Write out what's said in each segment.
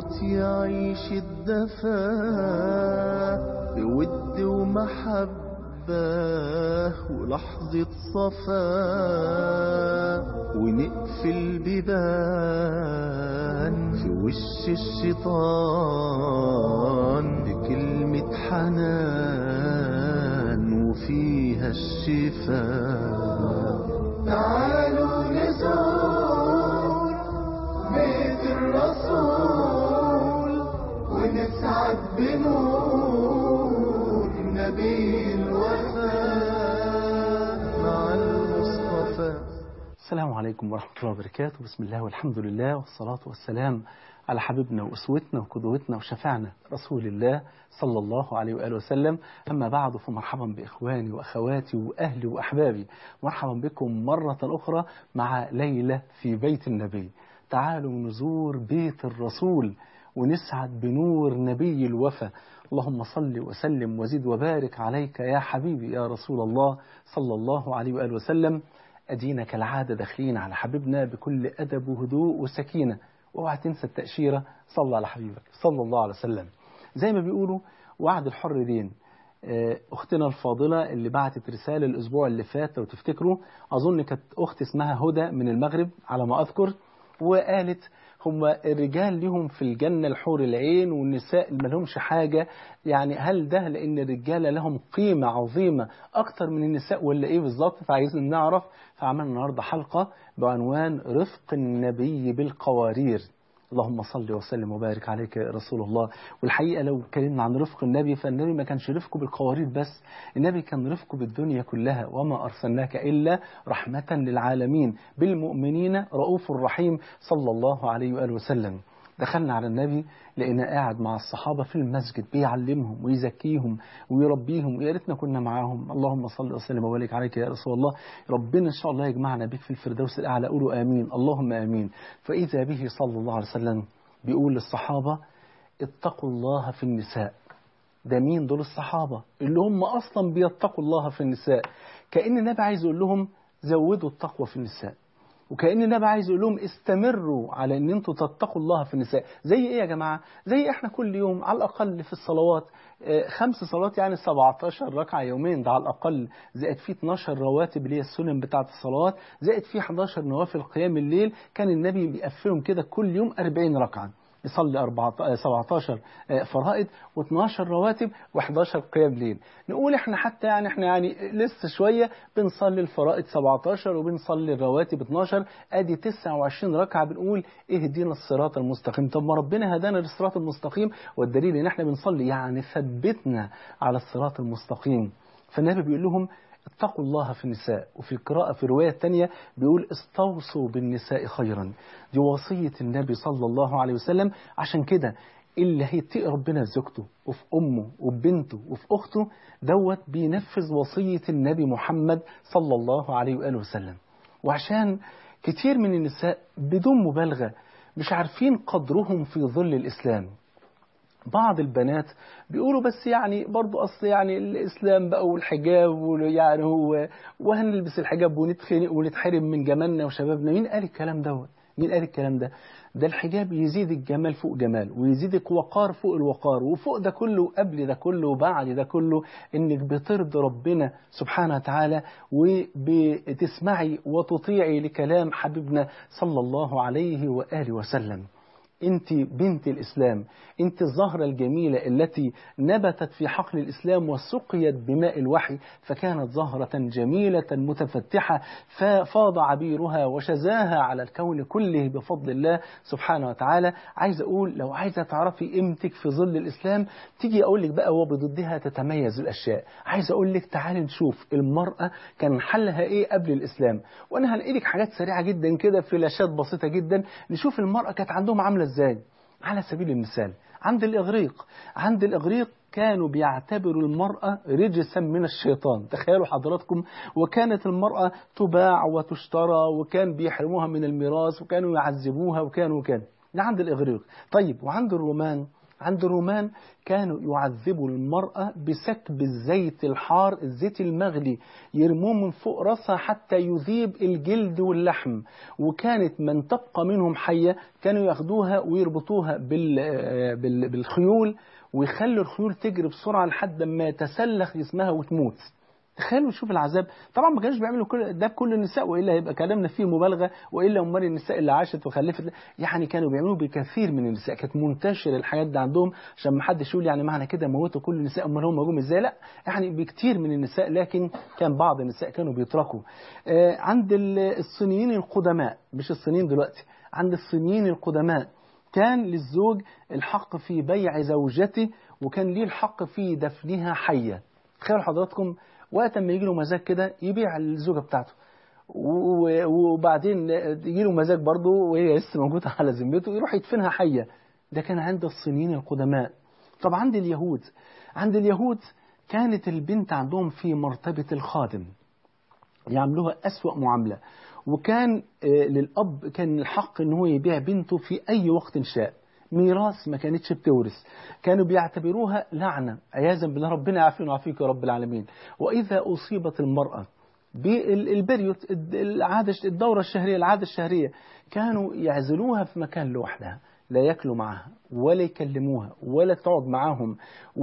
موت يعيش الدفا بود ومحبة ولحظة صفا ونقفل بيبان في وش الشيطان بكلمة حنان وفيها الشفاء تعالوا نزور بيت الرسول ونسعد بنور نبي الوفاء مع المصطفى السلام عليكم ورحمة الله وبركاته بسم الله والحمد لله والصلاة والسلام على حبيبنا وأسوتنا وقدوتنا وشفعنا رسول الله صلى الله عليه وآله وسلم أما بعد فمرحبا بإخواني وأخواتي وأهلي وأحبابي مرحبا بكم مرة أخرى مع ليلة في بيت النبي تعالوا نزور بيت الرسول ونسعد بنور نبي الوفا اللهم صل وسلم وزد وبارك عليك يا حبيبي يا رسول الله صلى الله عليه وآله وسلم أدينا كالعادة داخلين على حبيبنا بكل أدب وهدوء وسكينة اوعى تنسى التأشيرة صلى على حبيبك صلى الله عليه وسلم زي ما بيقولوا وعد الحر دين أختنا الفاضلة اللي بعتت رسالة الأسبوع اللي فات لو تفتكروا أظن كانت أخت اسمها هدى من المغرب على ما أذكر وقالت هم الرجال لهم في الجنة الحور العين والنساء ما لهمش حاجة يعني هل ده لأن الرجال لهم قيمة عظيمة أكتر من النساء ولا إيه بالظبط فعايزين نعرف فعملنا النهاردة حلقة بعنوان رفق النبي بالقوارير اللهم صل وسلم وبارك عليك يا رسول الله والحقيقة لو اتكلمنا عن رفق النبي فالنبي ما كانش رفقه بالقوارير بس النبي كان رفقه بالدنيا كلها وما أرسلناك إلا رحمة للعالمين بالمؤمنين رؤوف رحيم صلى الله عليه وآله وسلم دخلنا على النبي لقينا قاعد مع الصحابة في المسجد بيعلمهم ويزكيهم ويربيهم ويا ريتنا كنا معاهم اللهم صل وسلم وبارك عليك يا رسول الله ربنا إن شاء الله يجمعنا بك في الفردوس الأعلى قولوا آمين اللهم آمين فإذا به صلى الله عليه وسلم بيقول للصحابة اتقوا الله في النساء ده مين دول الصحابة اللي هم أصلا بيتقوا الله في النساء كأن النبي عايز يقول لهم زودوا التقوى في النساء وكأن النبي عايز يقول لهم استمروا على ان انتوا تتقوا الله في النساء زي ايه يا جماعة زي احنا كل يوم على الاقل في الصلوات خمس صلوات يعني 17 ركعة يومين ده على الأقل زائد فيه 12 رواتب اللي هي السنن بتاعة الصلوات زائد فيه 11 نوافل قيام الليل كان النبي بيقفلهم كده كل يوم 40 ركعة يصلي 17 فرائض و12 رواتب و11 قيام ليل نقول احنا حتى يعني احنا يعني لسه شوية بنصلي الفرائض 17 وبنصلي الرواتب 12 ادي 29 ركعة بنقول اهدينا الصراط المستقيم طب ما ربنا هدانا للصراط المستقيم والدليل ان احنا بنصلي يعني ثبتنا على الصراط المستقيم فالنبي بيقول لهم اتقوا الله في النساء وفي القراءة في رواية تانية بيقول استوصوا بالنساء خيرا دي وصية النبي صلى الله عليه وسلم عشان كده اللي هيتقي ربنا في زوجته وفي أمه وفي بنته وفي أخته دوت بينفذ وصية النبي محمد صلى الله عليه وآله وسلم وعشان كتير من النساء بدون مبالغة مش عارفين قدرهم في ظل الإسلام بعض البنات بيقولوا بس يعني برضو أصل يعني الإسلام بقى والحجاب ويعني هو وهنلبس الحجاب ونتخنق ونتحرم من جمالنا وشبابنا مين قال الكلام دوت مين قال الكلام ده ده الحجاب يزيد الجمال فوق جمال ويزيدك وقار فوق الوقار وفوق ده كله قبل ده كله وبعد ده كله انك بترضي ربنا سبحانه وتعالى وبتسمعي وتطيعي لكلام حبيبنا صلى الله عليه وآله وسلم انت بنت الإسلام انت الزهرة الجميلة التي نبتت في حقل الإسلام وسقيت بماء الوحي فكانت زهرة جميلة متفتحة ففاض عبيرها وشزاها على الكون كله بفضل الله سبحانه وتعالى عايز أقول لو عايزة تعرفي قيمتك في ظل الإسلام تيجي أقول لك بقى وبضدها تتميز الأشياء عايز أقول لك تعالي نشوف المرأة كان حلها إيه قبل الإسلام وأنا هنقلك حاجات سريعة جدا كده فلاشات بسيطة جدا نشوف المرأة كانت عندهم عاملة ازاي على سبيل المثال عند الإغريق عند الإغريق كانوا بيعتبروا المرأة رجسا من الشيطان تخيلوا حضراتكم وكانت المرأة تباع وتشترى وكان بيحرموها من الميراث وكانوا يعذبوها وكانوا وكان ده عند الإغريق طيب وعند الرومان عند الرومان كانوا يعذبوا المرأة بسكب الزيت الحار الزيت المغلي يرموه من فوق راسها حتى يذيب الجلد واللحم وكانت من تبقى منهم حية كانوا ياخدوها ويربطوها بال بال بالخيول ويخلوا الخيول تجري بسرعة لحد ما يتسلخ جسمها وتموت تخيلوا شوف العذاب طبعا ما كانوش بيعملوا كل ده بكل النساء والا هيبقى كلامنا فيه مبالغه والا امال النساء اللي عاشت وخلفت يعني كانوا بيعملوا بكثير من النساء كانت منتشره الحاجات دي عندهم عشان ما حدش يقول يعني معنى كده موتوا كل النساء امال هم جم ازاي لا يعني بكثير من النساء لكن كان بعض النساء كانوا بيتركوا آه عند الصينيين القدماء مش الصينيين دلوقتي عند الصينيين القدماء كان للزوج الحق في بيع زوجته وكان ليه الحق في دفنها حيه تخيلوا حضراتكم وقت ما يجي له مزاج كده يبيع الزوجة بتاعته وبعدين يجي له مزاج برضه وهي لسه موجودة على ذمته يروح يدفنها حية ده كان عند الصينيين القدماء طب عند اليهود عند اليهود كانت البنت عندهم في مرتبة الخادم يعملوها أسوأ معاملة وكان للأب كان الحق ان هو يبيع بنته في أي وقت شاء ميراث ما كانتش بتورث كانوا بيعتبروها لعنة عياذا بالله ربنا يعافينا ويعافيك يا رب العالمين وإذا أصيبت المرأة بالبريوت العادة الدورة الشهرية العادة الشهرية كانوا يعزلوها في مكان لوحدها لا ياكلوا معها ولا يكلموها ولا تقعد معاهم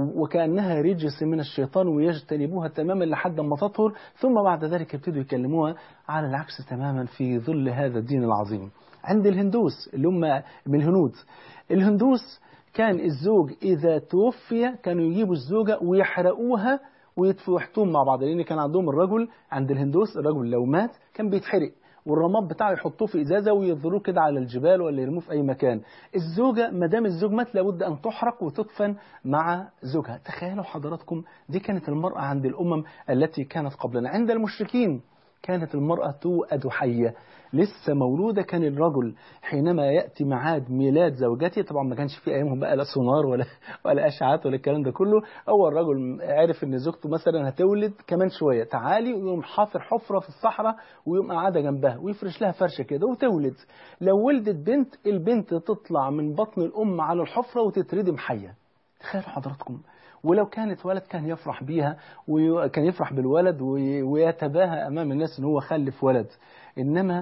وكأنها رجس من الشيطان ويجتنبوها تماما لحد ما تطهر ثم بعد ذلك يبتدوا يكلموها على العكس تماما في ظل هذا الدين العظيم عند الهندوس اللي هم من الهنود الهندوس كان الزوج إذا توفي كانوا يجيبوا الزوجة ويحرقوها ويحطوهم مع بعض لأن كان عندهم الرجل عند الهندوس الرجل لو مات كان بيتحرق والرماد بتاعه يحطوه في ازازه ويظهروه كده على الجبال ولا يرموه في اي مكان الزوجه ما دام الزوج مات لابد ان تحرق وتدفن مع زوجها تخيلوا حضراتكم دي كانت المراه عند الامم التي كانت قبلنا عند المشركين كانت المرأة توأد حية لسه مولودة كان الرجل حينما يأتي ميعاد ميلاد زوجته طبعا ما كانش في أيامهم بقى لا سونار ولا ولا أشعات ولا الكلام ده كله هو الرجل عرف إن زوجته مثلا هتولد كمان شوية تعالي ويقوم حافر حفرة في الصحراء ويقوم قاعدة جنبها ويفرش لها فرشة كده وتولد لو ولدت بنت البنت تطلع من بطن الأم على الحفرة وتتردم حية تخيلوا حضراتكم ولو كانت ولد كان يفرح بيها وكان يفرح بالولد ويتباهى أمام الناس إن هو خلف ولد إنما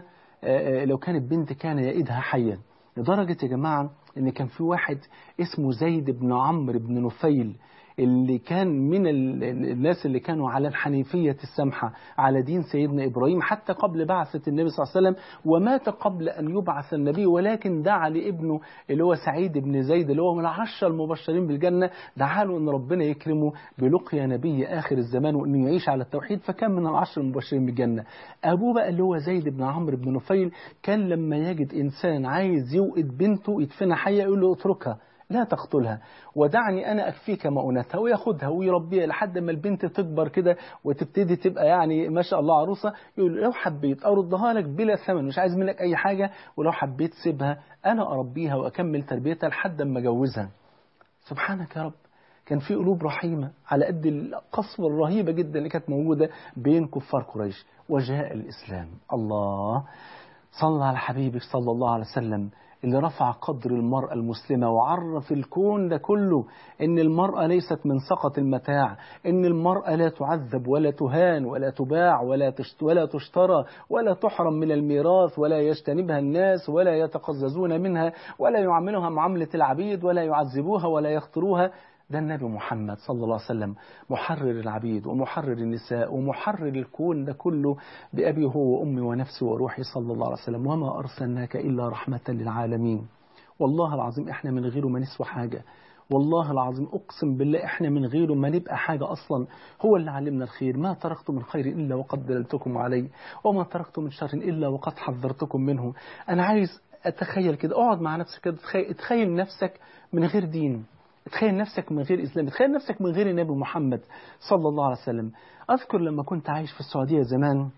لو كانت بنت كان يئدها حيا لدرجة يا جماعة إن كان في واحد اسمه زيد بن عمرو بن نفيل اللي كان من الناس اللي كانوا على الحنيفية السمحة على دين سيدنا إبراهيم حتى قبل بعثة النبي صلى الله عليه وسلم ومات قبل أن يبعث النبي ولكن دعا لابنه اللي هو سعيد بن زيد اللي هو من العشرة المبشرين بالجنة دعا له أن ربنا يكرمه بلقيا نبي آخر الزمان وأنه يعيش على التوحيد فكان من العشرة المبشرين بالجنة أبوه بقى اللي هو زيد بن عمرو بن نفيل كان لما يجد إنسان عايز يوقد بنته يدفنها حية يقول له اتركها لا تقتلها ودعني أنا أكفيك مؤونتها وياخدها ويربيها لحد ما البنت تكبر كده وتبتدي تبقى يعني ما شاء الله عروسة يقول لو حبيت أردها لك بلا ثمن مش عايز منك أي حاجة ولو حبيت سيبها أنا أربيها وأكمل تربيتها لحد ما أجوزها سبحانك يا رب كان في قلوب رحيمة على قد القسوة الرهيبة جدا اللي كانت موجودة بين كفار قريش وجاء الإسلام الله صلى على حبيبك صلى الله عليه وسلم اللي رفع قدر المرأة المسلمة وعرف الكون ده كله إن المرأة ليست من سقط المتاع إن المرأة لا تعذب ولا تهان ولا تباع ولا ولا تشترى ولا تحرم من الميراث ولا يجتنبها الناس ولا يتقززون منها ولا يعاملها معاملة العبيد ولا يعذبوها ولا يخطروها ده النبي محمد صلى الله عليه وسلم محرر العبيد ومحرر النساء ومحرر الكون ده كله بأبي هو وأمي ونفسي وروحي صلى الله عليه وسلم وما أرسلناك إلا رحمة للعالمين والله العظيم إحنا من غيره ما نسوى حاجة والله العظيم أقسم بالله إحنا من غيره ما نبقى حاجة أصلا هو اللي علمنا الخير ما تركت من خير إلا وقد دللتكم عليه وما تركت من شر إلا وقد حذرتكم منه أنا عايز أتخيل كده أقعد مع نفسك كده تخيل نفسك من غير دين تخيل نفسك من غير إسلام تخيل نفسك من غير النبي محمد صلى الله عليه وسلم أذكر لما كنت عايش في السعودية زمان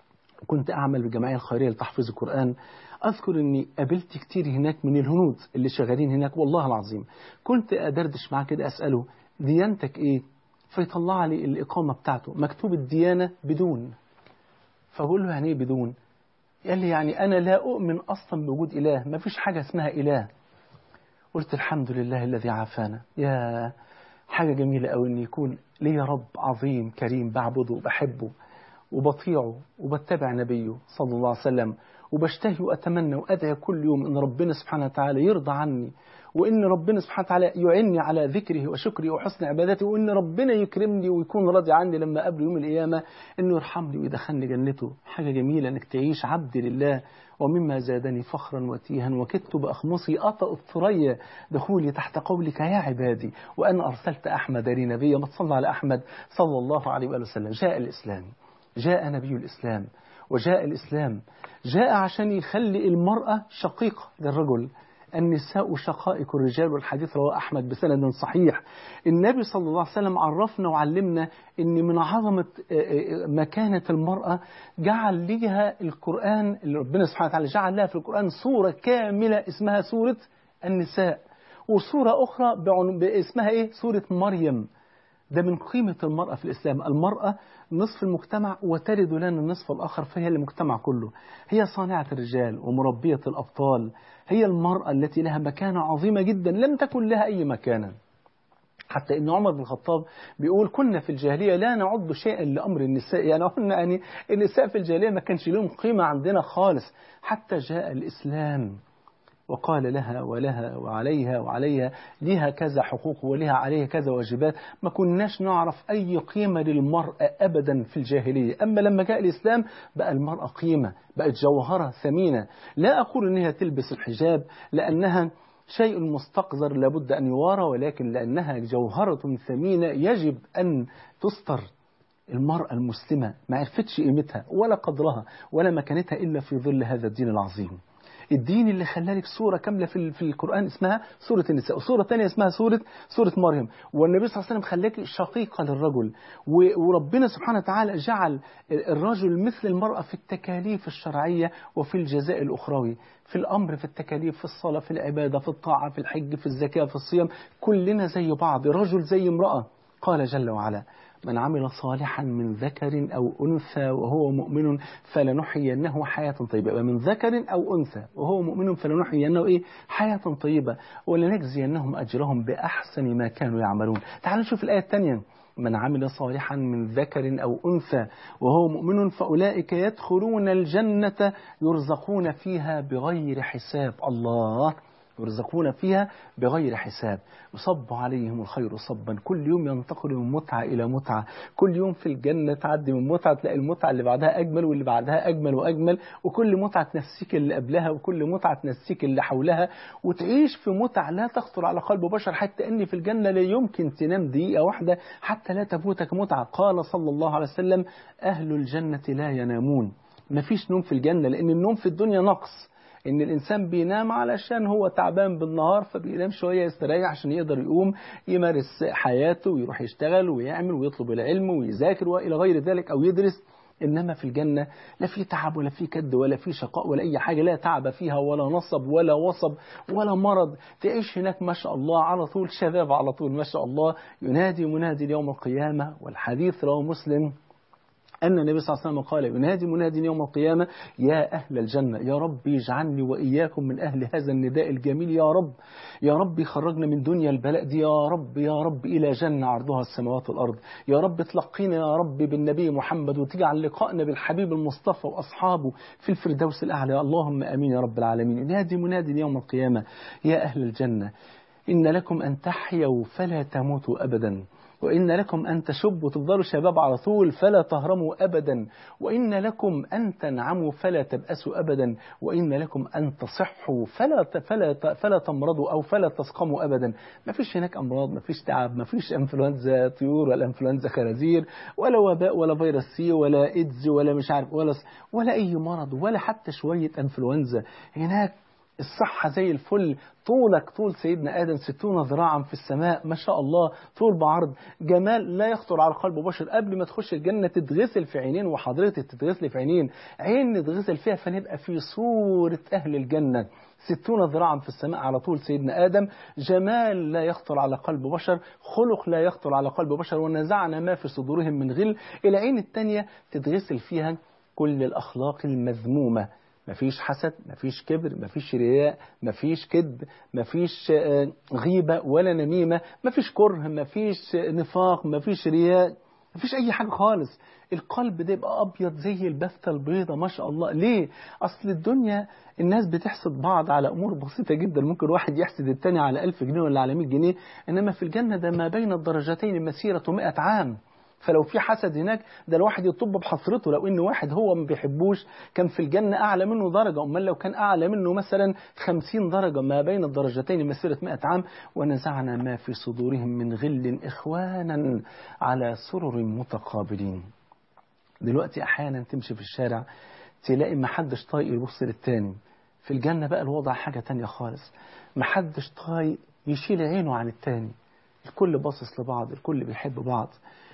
كنت أعمل بالجمعية الخيرية لتحفيظ القرآن أذكر أني قابلت كتير هناك من الهنود اللي شغالين هناك والله العظيم كنت أدردش معاه كده أسأله ديانتك إيه فيطلع لي الإقامة بتاعته مكتوب الديانة بدون فبقول له يعني إيه بدون قال لي يعني أنا لا أؤمن أصلا بوجود إله ما فيش حاجة اسمها إله قلت الحمد لله الذي عافانا يا حاجة جميلة قوي ان يكون ليا رب عظيم كريم بعبده وبحبه وبطيعه وبتبع نبيه صلى الله عليه وسلم وبشتهي وأتمنى وأدعي كل يوم أن ربنا سبحانه وتعالى يرضى عني وإن ربنا سبحانه وتعالى يعني على ذكره وشكره وحسن عبادته وإن ربنا يكرمني ويكون راضي عني لما قبل يوم القيامة إنه يرحمني ويدخلني جنته حاجة جميلة إنك تعيش عبد لله ومما زادني فخرا وتيها وكدت بأخمصي أطأ الثريا دخولي تحت قولك يا عبادي وأنا أرسلت أحمد لي نبيا ما تصلى على أحمد صلى الله عليه وآله وسلم جاء الإسلام جاء نبي الإسلام وجاء الإسلام جاء عشان يخلي المرأة شقيقة للرجل النساء شقائق الرجال والحديث رواه أحمد بسند صحيح النبي صلى الله عليه وسلم عرفنا وعلمنا أن من عظمة مكانة المرأة جعل ليها القرآن اللي ربنا سبحانه وتعالى جعل لها في القرآن سورة كاملة اسمها سورة النساء وسورة أخرى اسمها إيه؟ سورة مريم ده من قيمة المرأة في الإسلام المرأة نصف المجتمع وترد لنا النصف الآخر فهي المجتمع كله هي صانعة الرجال ومربية الأبطال هي المرأة التي لها مكانة عظيمة جدا لم تكن لها أي مكانة حتى ان عمر بن الخطاب بيقول كنا في الجاهليه لا نعد شيئا لامر النساء يعني قلنا يعني النساء في الجاهليه ما كانش لهم قيمه عندنا خالص حتى جاء الاسلام وقال لها ولها وعليها وعليها لها كذا حقوق ولها عليها كذا واجبات ما كناش نعرف أي قيمة للمرأة أبدا في الجاهلية أما لما جاء الإسلام بقى المرأة قيمة بقت جوهرة ثمينة لا أقول أنها تلبس الحجاب لأنها شيء مستقذر لابد أن يوارى ولكن لأنها جوهرة ثمينة يجب أن تستر المرأة المسلمة ما عرفتش قيمتها ولا قدرها ولا مكانتها إلا في ظل هذا الدين العظيم الدين اللي خلالك سورة كاملة في في القرآن اسمها سورة النساء وسورة ثانية اسمها سورة سورة مريم والنبي صلى الله عليه وسلم خلاك شقيقة للرجل وربنا سبحانه وتعالى جعل الرجل مثل المرأة في التكاليف الشرعية وفي الجزاء الأخروي في الأمر في التكاليف في الصلاة في العبادة في الطاعة في الحج في الزكاة في الصيام كلنا زي بعض رجل زي امرأة قال جل وعلا من عمل صالحا من ذكر أو أنثى وهو مؤمن فلنحيينه حياة طيبة من ذكر أو أنثى وهو مؤمن فلنحيينه إيه حياة طيبة ولنجزينهم أجرهم بأحسن ما كانوا يعملون تعالوا نشوف الآية الثانية من عمل صالحا من ذكر أو أنثى وهو مؤمن فأولئك يدخلون الجنة يرزقون فيها بغير حساب الله يرزقون فيها بغير حساب يصب عليهم الخير صبا كل يوم ينتقل من متعة إلى متعة كل يوم في الجنة تعدي من متعة تلاقي المتعة اللي بعدها أجمل واللي بعدها أجمل وأجمل وكل متعة تنسيك اللي قبلها وكل متعة تنسيك اللي حولها وتعيش في متعة لا تخطر على قلب بشر حتى أن في الجنة لا يمكن تنام دقيقة واحدة حتى لا تفوتك متعة قال صلى الله عليه وسلم أهل الجنة لا ينامون مفيش نوم في الجنة لأن النوم في الدنيا نقص ان الانسان بينام علشان هو تعبان بالنهار فبينام شويه يستريح عشان يقدر يقوم يمارس حياته ويروح يشتغل ويعمل ويطلب العلم ويذاكر والى غير ذلك او يدرس انما في الجنه لا في تعب ولا في كد ولا في شقاء ولا اي حاجه لا تعب فيها ولا نصب ولا وصب ولا مرض تعيش هناك ما شاء الله على طول شباب على طول ما شاء الله ينادي منادي يوم القيامه والحديث رواه مسلم أن النبي صلى الله عليه وسلم قال ينادي مناد يوم القيامة يا أهل الجنة يا رب اجعلني وإياكم من أهل هذا النداء الجميل يا رب يا رب خرجنا من دنيا البلاء دي يا رب يا رب إلى جنة عرضها السماوات والأرض يا رب تلقينا يا رب بالنبي محمد وتجعل لقائنا بالحبيب المصطفى وأصحابه في الفردوس الأعلى اللهم أمين يا رب العالمين ينادي مناد يوم القيامة يا أهل الجنة إن لكم أن تحيوا فلا تموتوا أبدا وإن لكم أن تشبوا تفضلوا شباب على طول فلا تهرموا أبدا وإن لكم أن تنعموا فلا تبأسوا أبدا وإن لكم أن تصحوا فلا فلا فلا تمرضوا أو فلا تسقموا أبدا ما فيش هناك أمراض ما فيش تعب ما فيش إنفلونزا طيور ولا إنفلونزا خنازير ولا وباء ولا فيروس سي ولا إيدز ولا مش عارف ولا ولا أي مرض ولا حتى شوية إنفلونزا هناك الصحة زي الفل طولك طول سيدنا آدم ستون ذراعا في السماء ما شاء الله طول بعرض جمال لا يخطر على قلب بشر قبل ما تخش الجنة تتغسل في عينين وحضرتك تتغسل في عينين عين نتغسل فيها فنبقى في صورة أهل الجنة ستون ذراعا في السماء على طول سيدنا آدم جمال لا يخطر على قلب بشر خلق لا يخطر على قلب بشر ونزعنا ما في صدورهم من غل العين الثانية تتغسل فيها كل الأخلاق المذمومة مفيش حسد مفيش كبر مفيش رياء مفيش كذب مفيش آه، غيبة ولا نميمة مفيش كره مفيش نفاق مفيش رياء مفيش أي حاجة خالص القلب ده يبقى أبيض زي البفتة البيضة ما شاء الله ليه؟ أصل الدنيا الناس بتحسد بعض على أمور بسيطة جدا ممكن واحد يحسد التاني على ألف جنيه ولا على 100 جنيه إنما في الجنة ده ما بين الدرجتين مسيرة 100 عام فلو في حسد هناك ده الواحد يطب بحسرته لو ان واحد هو ما بيحبوش كان في الجنة اعلى منه درجة امال لو كان اعلى منه مثلا خمسين درجة ما بين الدرجتين مسيرة مئة عام ونزعنا ما في صدورهم من غل اخوانا على سرر متقابلين دلوقتي احيانا تمشي في الشارع تلاقي ما حدش طايق يبص للتاني في الجنة بقى الوضع حاجة تانية خالص ما حدش طايق يشيل عينه عن التاني الكل باصص لبعض الكل بيحب بعض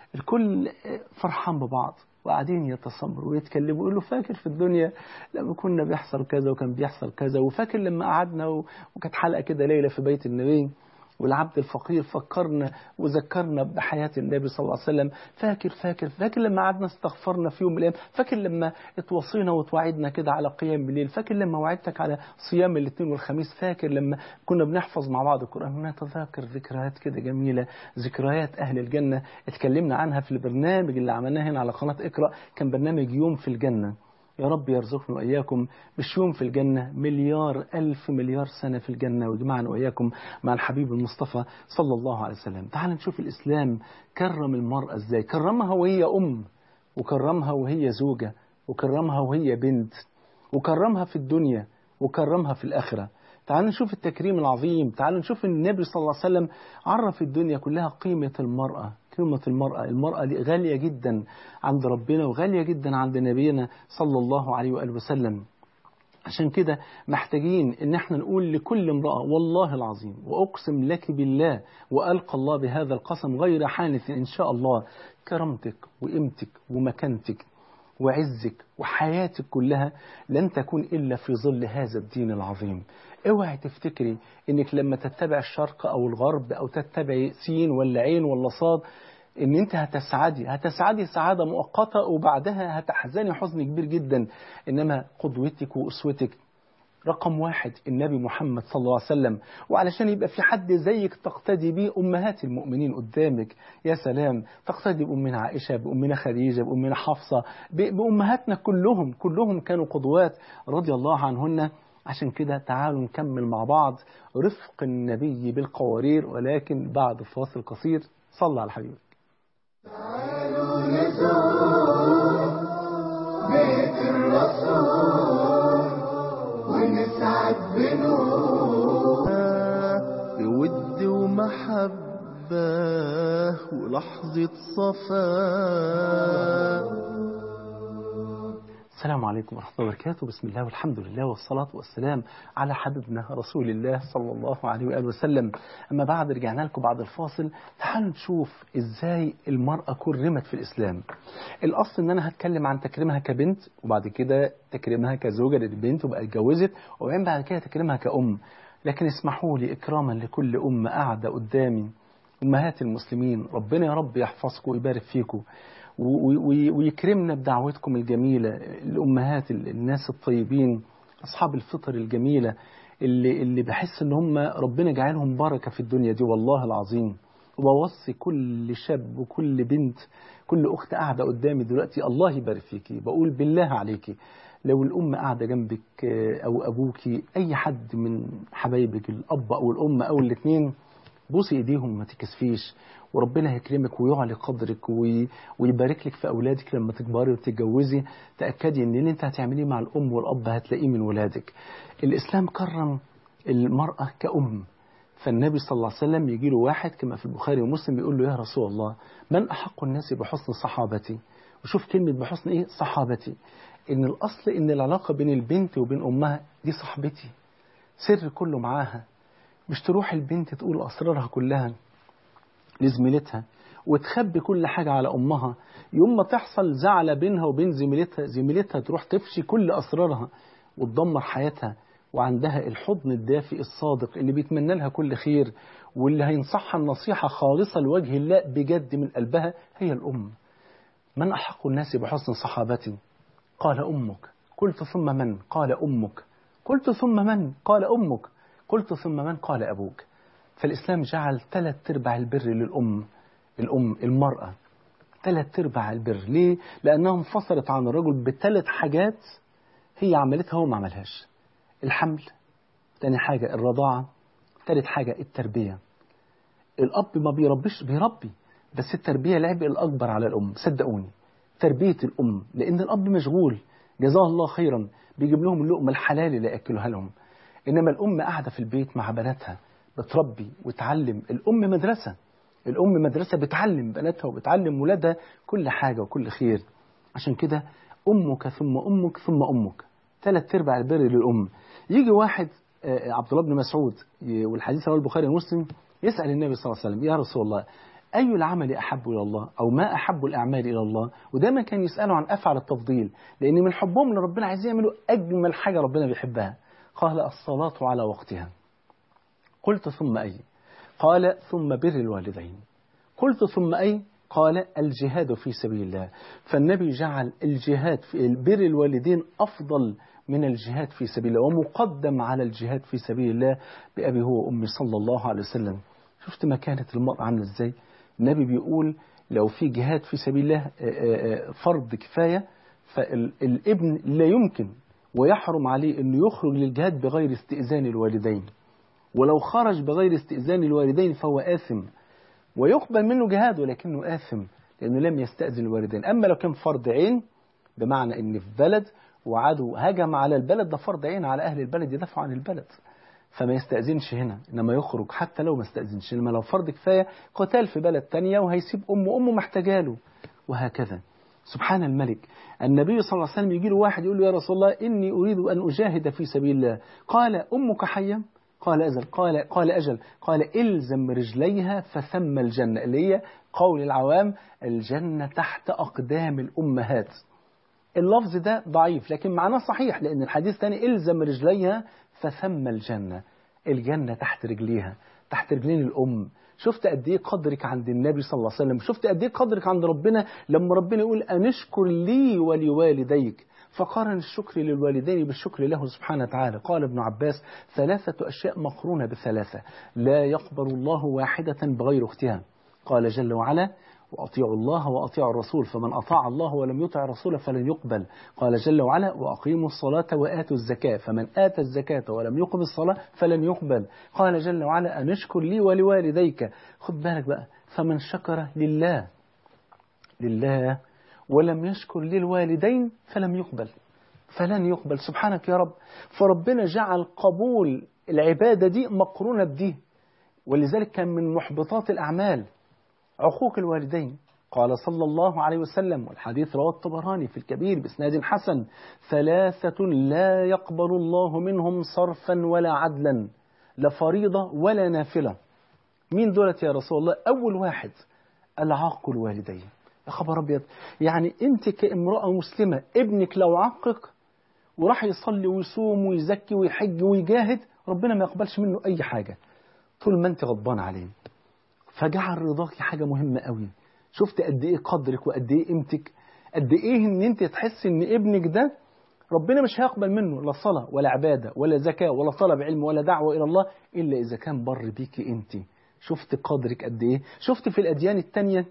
الكل فرحان ببعض وقاعدين يتصبروا ويتكلموا يقولوا فاكر في الدنيا لما كنا بيحصل كذا وكان بيحصل كذا وفاكر لما قعدنا و- وكانت حلقة كده ليلة في بيت النبي والعبد الفقير فكرنا وذكرنا بحياة النبي صلى الله عليه وسلم فاكر فاكر فاكر لما قعدنا استغفرنا في يوم من الأيام فاكر لما اتوصينا وتوعدنا كده على قيام بالليل فاكر لما وعدتك على صيام الاثنين والخميس فاكر لما كنا بنحفظ مع بعض القرآن ونتذاكر ذكريات كده جميلة ذكريات أهل الجنة اتكلمنا عنها في البرنامج اللي عملناه هنا على قناة اقرأ كان برنامج يوم في الجنة يا رب يرزقنا وإياكم مش يوم في الجنة مليار ألف مليار سنة في الجنة ويجمعنا وإياكم مع الحبيب المصطفى صلى الله عليه وسلم تعال نشوف الإسلام كرم المرأة إزاي كرمها وهي أم وكرمها وهي زوجة وكرمها وهي بنت وكرمها في الدنيا وكرمها في الآخرة تعال نشوف التكريم العظيم تعال نشوف النبي صلى الله عليه وسلم عرف الدنيا كلها قيمة المرأة قيمة المرأة المرأة دي غالية جدا عند ربنا وغالية جدا عند نبينا صلى الله عليه وآله وسلم عشان كده محتاجين ان احنا نقول لكل امرأة والله العظيم واقسم لك بالله والقى الله بهذا القسم غير حانث ان شاء الله كرامتك وقيمتك ومكانتك وعزك وحياتك كلها لن تكون إلا في ظل هذا الدين العظيم اوعي تفتكري انك لما تتبع الشرق او الغرب او تتبعي سين ولا عين ولا صاد ان انت هتسعدي هتسعدي سعادة مؤقتة وبعدها هتحزني حزن كبير جدا انما قدوتك واسوتك رقم واحد النبي محمد صلى الله عليه وسلم وعلشان يبقى في حد زيك تقتدي بيه أمهات المؤمنين قدامك يا سلام تقتدي بأمنا عائشة بأمنا خديجة بأمنا حفصة ب- بأمهاتنا كلهم كلهم كانوا قدوات رضي الله عنهن عشان كده تعالوا نكمل مع بعض رفق النبي بالقوارير ولكن بعد فاصل قصير صلى على حبيبك تعالوا نزور بيت الرسول ونسعد بنور بود ومحبة ولحظة صفاء السلام عليكم ورحمة الله وبركاته بسم الله والحمد لله والصلاة والسلام على حبيبنا رسول الله صلى الله عليه وآله وسلم أما بعد رجعنا لكم بعد الفاصل تعالوا نشوف إزاي المرأة كرمت في الإسلام الأصل إن أنا هتكلم عن تكريمها كبنت وبعد كده تكريمها كزوجة للبنت وبقى اتجوزت وبعدين بعد كده تكريمها كأم لكن اسمحوا لي إكراما لكل أم قاعدة قدامي أمهات المسلمين ربنا يا رب يحفظكم ويبارك فيكم و- و- ويكرمنا بدعوتكم الجميلة الأمهات ال- الناس الطيبين أصحاب الفطر الجميلة اللي, اللي بحس إن هم ربنا جعلهم بركة في الدنيا دي والله العظيم وبوصي كل شاب وكل بنت كل أخت قاعدة قدامي دلوقتي الله يبارك فيكي بقول بالله عليكي لو الأم قاعدة جنبك آه، أو أبوكي أي حد من حبايبك الأب أو الأم أو الاثنين بوسي ايديهم ما تكسفيش وربنا هيكرمك ويعلي قدرك وي- ويبارك لك في اولادك لما تكبري وتتجوزي تاكدي ان اللي انت هتعمليه مع الام والاب هتلاقيه من ولادك الاسلام كرم المراه كأم فالنبي صلى الله عليه وسلم يجي له واحد كما في البخاري ومسلم يقول له يا رسول الله من احق الناس بحسن صحابتي وشوف كلمه بحسن ايه صحابتي ان الاصل ان العلاقه بين البنت وبين امها دي صاحبتي سر كله معاها مش تروح البنت تقول أسرارها كلها لزميلتها وتخبي كل حاجة على أمها يوم ما تحصل زعلة بينها وبين زميلتها زميلتها تروح تفشي كل أسرارها وتدمر حياتها وعندها الحضن الدافئ الصادق اللي بيتمنى لها كل خير واللي هينصحها النصيحة خالصة لوجه الله بجد من قلبها هي الأم من أحق الناس بحسن صحابتي قال أمك قلت ثم من قال أمك قلت ثم من قال أمك قلت ثم من قال أبوك فالإسلام جعل ثلاث ارباع البر للأم الأم المرأة ثلاث ارباع البر ليه؟ لأنها انفصلت عن الرجل بثلاث حاجات هي عملتها هو ما عملهاش الحمل تاني حاجة الرضاعة ثالث حاجة التربية الأب ما بيربيش بيربي بس التربية العبء الأكبر على الأم صدقوني تربية الأم لأن الأب مشغول جزاه الله خيرا بيجيب لهم اللقمة الحلال اللي يأكلها لهم إنما الأم قاعدة في البيت مع بناتها بتربي وتعلم الأم مدرسة الأم مدرسة بتعلم بناتها وبتعلم ولادها كل حاجة وكل خير عشان كده أمك ثم أمك ثم أمك ثلاث أرباع البر للأم يجي واحد آه، عبد الله بن مسعود ي- والحديث رواه البخاري ومسلم يسأل النبي صلى الله عليه وسلم يا رسول الله أي العمل أحب إلى الله أو ما أحب الأعمال إلى الله ودايما كان يسألوا عن أفعل التفضيل لأن من حبهم لربنا عايزين يعملوا أجمل حاجة ربنا بيحبها قال الصلاة على وقتها قلت ثم أي قال ثم بر الوالدين قلت ثم أي قال الجهاد في سبيل الله فالنبي جعل الجهاد في بر الوالدين أفضل من الجهاد في سبيل الله ومقدم على الجهاد في سبيل الله بأبي هو وأمي صلى الله عليه وسلم شفت مكانة المرأة عاملة إزاي النبي بيقول لو في جهاد في سبيل الله آه، آه، آه، فرض كفاية فالابن لا يمكن ويحرم عليه أنه يخرج للجهاد بغير استئذان الوالدين ولو خرج بغير استئذان الوالدين فهو آثم ويقبل منه جهاد ولكنه آثم لأنه لم يستأذن الوالدين أما لو كان فرض عين بمعنى أن في بلد وعدو هجم على البلد ده فرض عين على أهل البلد يدافعوا عن البلد فما يستأذنش هنا إنما يخرج حتى لو ما استأذنش إنما لو فرض كفاية قتال في بلد تانية وهيسيب أمه أمه محتاجاله وهكذا سبحان الملك النبي صلى الله عليه وسلم يجي له واحد يقول له يا رسول الله إني أريد أن أجاهد في سبيل الله قال أمك حية قال أزل قال قال أجل قال إلزم رجليها فثم الجنة اللي هي قول العوام الجنة تحت أقدام الأمهات اللفظ ده ضعيف لكن معناه صحيح لأن الحديث الثاني إلزم رجليها فثم الجنة الجنة تحت رجليها تحت رجلين الأم شفت قد ايه قدرك عند النبي صلى الله عليه وسلم شفت قد ايه قدرك عند ربنا لما ربنا يقول أنشكر لي ولوالديك فقارن الشكر للوالدين بالشكر له سبحانه وتعالى قال ابن عباس ثلاثة أشياء مقرونة بثلاثة لا يقبل الله واحدة بغير اختها قال جل وعلا وأطيعوا الله وأطيعوا الرسول فمن أطاع الله ولم يطع الرسول فلن يقبل قال جل وعلا وأقيموا الصلاة وآتوا الزكاة فمن آتى الزكاة ولم يقم الصلاة فلن يقبل قال جل وعلا أن اشكر لي ولوالديك خد بالك بقى فمن شكر لله لله ولم يشكر للوالدين فلم يقبل فلن يقبل سبحانك يا رب فربنا جعل قبول العبادة دي مقرونة بدي ولذلك كان من محبطات الأعمال عقوق الوالدين قال صلى الله عليه وسلم والحديث رواه الطبراني في الكبير بإسناد حسن ثلاثة لا يقبل الله منهم صرفا ولا عدلا لا فريضة ولا نافلة مين دولت يا رسول الله أول واحد العاق الوالدين يا خبر أبيض يعني أنت كامرأة مسلمة ابنك لو عقك وراح يصلي ويصوم ويزكي ويحج ويجاهد ربنا ما يقبلش منه أي حاجة طول ما أنت غضبان عليه فجعل رضاك حاجة مهمة قوي شفت قد ايه قدرك وقد ايه قيمتك قد ايه ان انت تحس ان ابنك ده ربنا مش هيقبل منه لا صلاة ولا عبادة ولا زكاة ولا طلب علم ولا دعوة إلى الله إلا إذا كان بر بيك أنت شفت قدرك قد إيه شفت في الأديان التانية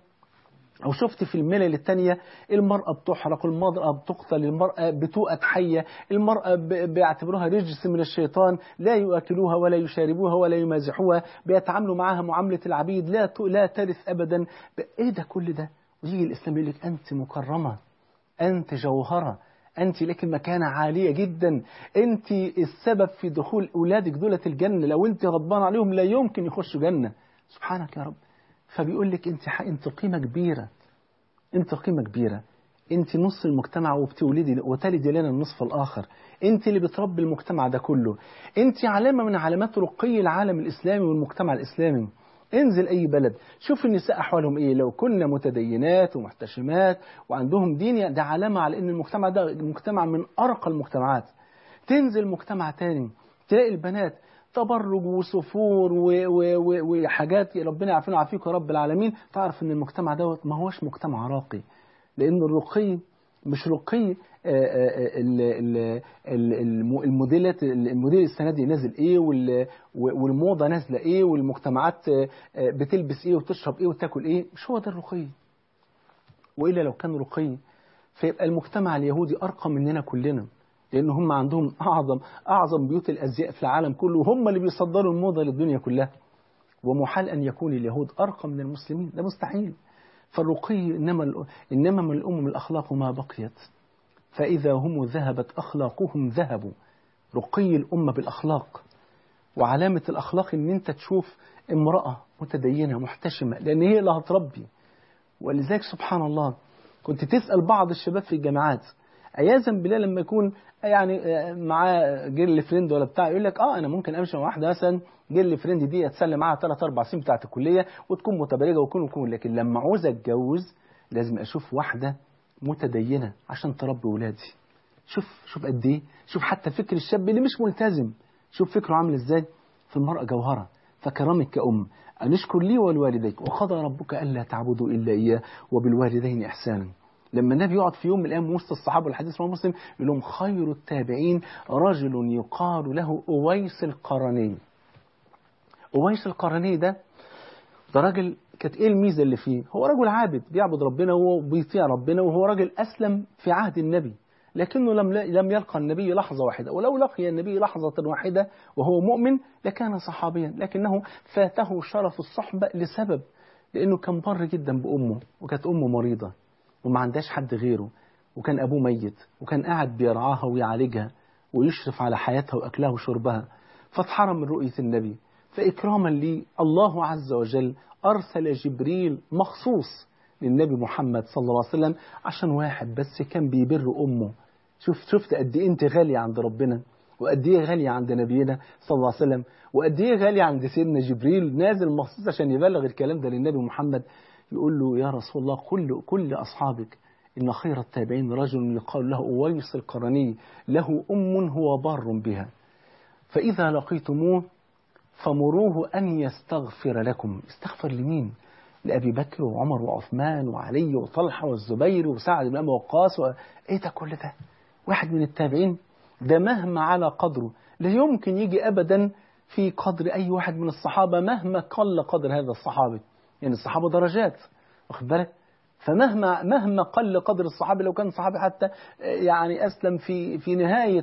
أو شفت في الملل التانية المرأة بتحرق المرأة بتقتل المرأة بتوأت حية المرأة ب- بيعتبروها رجس من الشيطان لا يؤكلوها ولا يشاربوها ولا يمازحوها بيتعاملوا معها معاملة العبيد لا ت- لا ترث أبدا ب- إيه ده كل ده ويجي الإسلام يقول لك أنت مكرمة أنت جوهرة أنت لك مكانة عالية جدا أنت السبب في دخول أولادك دولة الجنة لو أنت غضبان عليهم لا يمكن يخشوا جنة سبحانك يا رب فبيقول لك أنت ح- أنت قيمة كبيرة أنت قيمة كبيرة أنت نص المجتمع وبتولدي وتلدي لنا النصف الآخر أنت اللي بتربي المجتمع ده كله أنت علامة من علامات رقي العالم الإسلامي والمجتمع الإسلامي انزل أي بلد شوف النساء أحوالهم إيه لو كنا متدينات ومحتشمات وعندهم دين ده علامة على أن المجتمع ده مجتمع من أرقى المجتمعات تنزل مجتمع تاني تلاقي البنات تبرج وسفور و- و- و- وحاجات ربنا يعافينا ويعافيك يا رب العالمين تعرف ان المجتمع دوت ما هوش مجتمع راقي لان الرقي مش رقي الموديلات الموديل السنه دي نازل ايه والموضه نازله ايه والمجتمعات بتلبس ايه وتشرب ايه وتاكل ايه مش هو ده الرقي والا لو كان رقي فيبقى المجتمع اليهودي ارقى مننا كلنا لان هم عندهم اعظم اعظم بيوت الازياء في العالم كله وهم اللي بيصدروا الموضه للدنيا كلها ومحال ان يكون اليهود ارقى من المسلمين ده مستحيل فالرقي انما انما من الامم الاخلاق ما بقيت فإذا هم ذهبت أخلاقهم ذهبوا رقي الأمة بالأخلاق وعلامة الأخلاق إن أنت تشوف امرأة متدينة محتشمة لأن هي اللي هتربي ولذلك سبحان الله كنت تسأل بعض الشباب في الجامعات عياذا بالله لما يكون يعني معاه جيرل فريند ولا بتاع يقول لك اه انا ممكن امشي مع واحده مثلا جيرل فريند دي اتسلم معاها ثلاث اربع سنين بتاعت الكليه وتكون متبرجه وكون وكون لكن لما عاوز اتجوز لازم اشوف واحده متدينة عشان تربي ولادي شوف شوف قد ايه شوف حتى فكر الشاب اللي مش ملتزم شوف فكره عامل ازاي في المرأة جوهرة فكرمك كأم أن اشكر لي ولوالديك وقضى ربك ألا تعبدوا إلا إياه وبالوالدين إحسانا لما النبي يقعد في يوم من الأيام وسط الصحابة والحديث رواه مسلم يقول لهم خير التابعين رجل يقال له أويس القرني أويس القرني ده ده راجل كانت ايه الميزه اللي فيه؟ هو رجل عابد بيعبد ربنا وبيطيع ربنا وهو راجل اسلم في عهد النبي لكنه لم لم يلقى النبي لحظه واحده ولو لقي النبي لحظه واحده وهو مؤمن لكان صحابيا لكنه فاته شرف الصحبه لسبب لانه كان بر جدا بامه وكانت امه مريضه وما عندهاش حد غيره وكان ابوه ميت وكان قاعد بيرعاها ويعالجها ويشرف على حياتها واكلها وشربها فاتحرم من رؤيه النبي فاكراما لي الله عز وجل أرسل جبريل مخصوص للنبي محمد صلى الله عليه وسلم عشان واحد بس كان بيبر أمه شوف شفت قد إيه أنت غالية عند ربنا وقد إيه غالية عند نبينا صلى الله عليه وسلم وقد إيه غالية عند سيدنا جبريل نازل مخصوص عشان يبلغ الكلام ده للنبي محمد يقول له يا رسول الله كل كل أصحابك إن خير التابعين رجل يقال له أويس القرني له أم هو بار بها فإذا لقيتموه فمروه أن يستغفر لكم استغفر لمين لأبي بكر وعمر وعثمان وعلي وطلحة والزبير وسعد بن أبي وقاص و... إيه ده كل ده واحد من التابعين ده مهما على قدره لا يمكن يجي أبدا في قدر أي واحد من الصحابة مهما قل قدر هذا الصحابي يعني الصحابة درجات واخد بالك فمهما مهما قل قدر الصحابي لو كان صحابي حتى يعني أسلم في في نهاية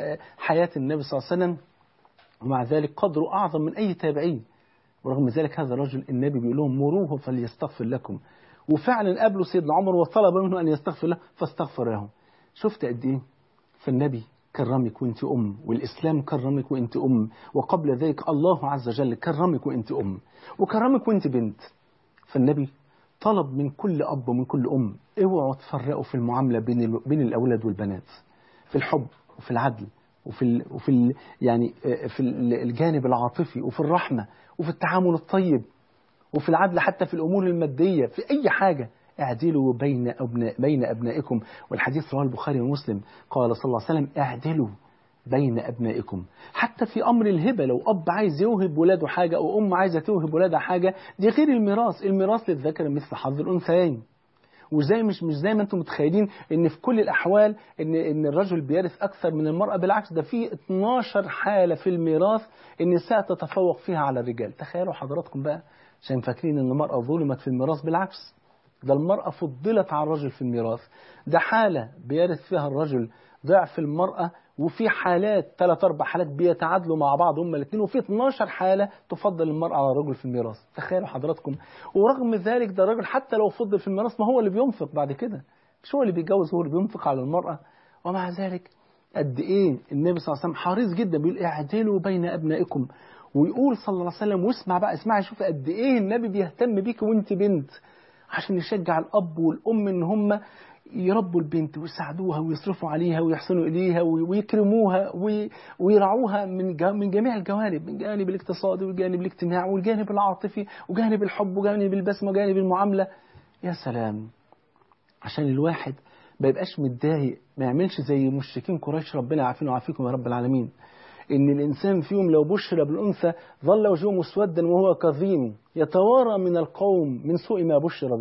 حياة النبي صلى الله عليه وسلم ومع ذلك قدره أعظم من أي تابعين ورغم ذلك هذا الرجل النبي بيقول لهم مروه فليستغفر لكم وفعلا قابلوا سيدنا عمر وطلب منه أن يستغفر له فاستغفر له شفت قد إيه فالنبي كرمك وانت أم والإسلام كرمك وانت أم وقبل ذلك الله عز وجل كرمك وانت أم وكرمك وانت بنت فالنبي طلب من كل أب ومن كل أم اوعوا تفرقوا في المعاملة بين بين الأولاد والبنات في الحب وفي العدل وفي ال وفي ال يعني في الجانب العاطفي وفي الرحمة وفي التعامل الطيب وفي العدل حتى في الأمور المادية في أي حاجة اعدلوا بين أبناء بين أبنائكم والحديث رواه البخاري ومسلم قال صلى الله عليه وسلم اعدلوا بين أبنائكم حتى في أمر الهبة لو أب عايز يوهب ولاده حاجة أو أم عايزة توهب ولادها حاجة دي غير الميراث الميراث للذكر مثل حظ الأنثيين وزي مش مش زي ما انتم متخيلين ان في كل الاحوال ان ان الرجل بيرث اكثر من المراه بالعكس ده في 12 حاله في الميراث النساء تتفوق فيها على الرجال تخيلوا حضراتكم بقى عشان فاكرين ان المراه ظلمت في الميراث بالعكس ده المراه فضلت على الرجل في الميراث ده حاله بيرث فيها الرجل ضعف المراه وفي حالات ثلاث اربع حالات بيتعادلوا مع بعض هما الاثنين وفي 12 حاله تفضل المراه على الرجل في الميراث تخيلوا حضراتكم ورغم ذلك ده الراجل حتى لو فضل في الميراث ما هو اللي بينفق بعد كده مش هو اللي بيتجوز هو اللي بينفق على المراه ومع ذلك قد ايه النبي صلى الله عليه وسلم حريص جدا بيقول اعدلوا بين ابنائكم ويقول صلى الله عليه وسلم واسمع بقى اسمعي شوف قد ايه النبي بيهتم بيك وانت بنت عشان يشجع الاب والام ان هم يربوا البنت ويساعدوها ويصرفوا عليها ويحسنوا إليها ويكرموها ويرعوها من من جميع الجوانب من جانب الاقتصادي والجانب الاجتماعي والجانب العاطفي وجانب الحب وجانب البسمة وجانب المعاملة يا سلام عشان الواحد ما يبقاش متضايق ما يعملش زي مشركين قريش ربنا يعافينا ويعافيكم يا رب العالمين إن الإنسان فيهم لو بشر بالأنثى ظل وجهه مسودا وهو كظيم يتوارى من القوم من سوء ما بشر به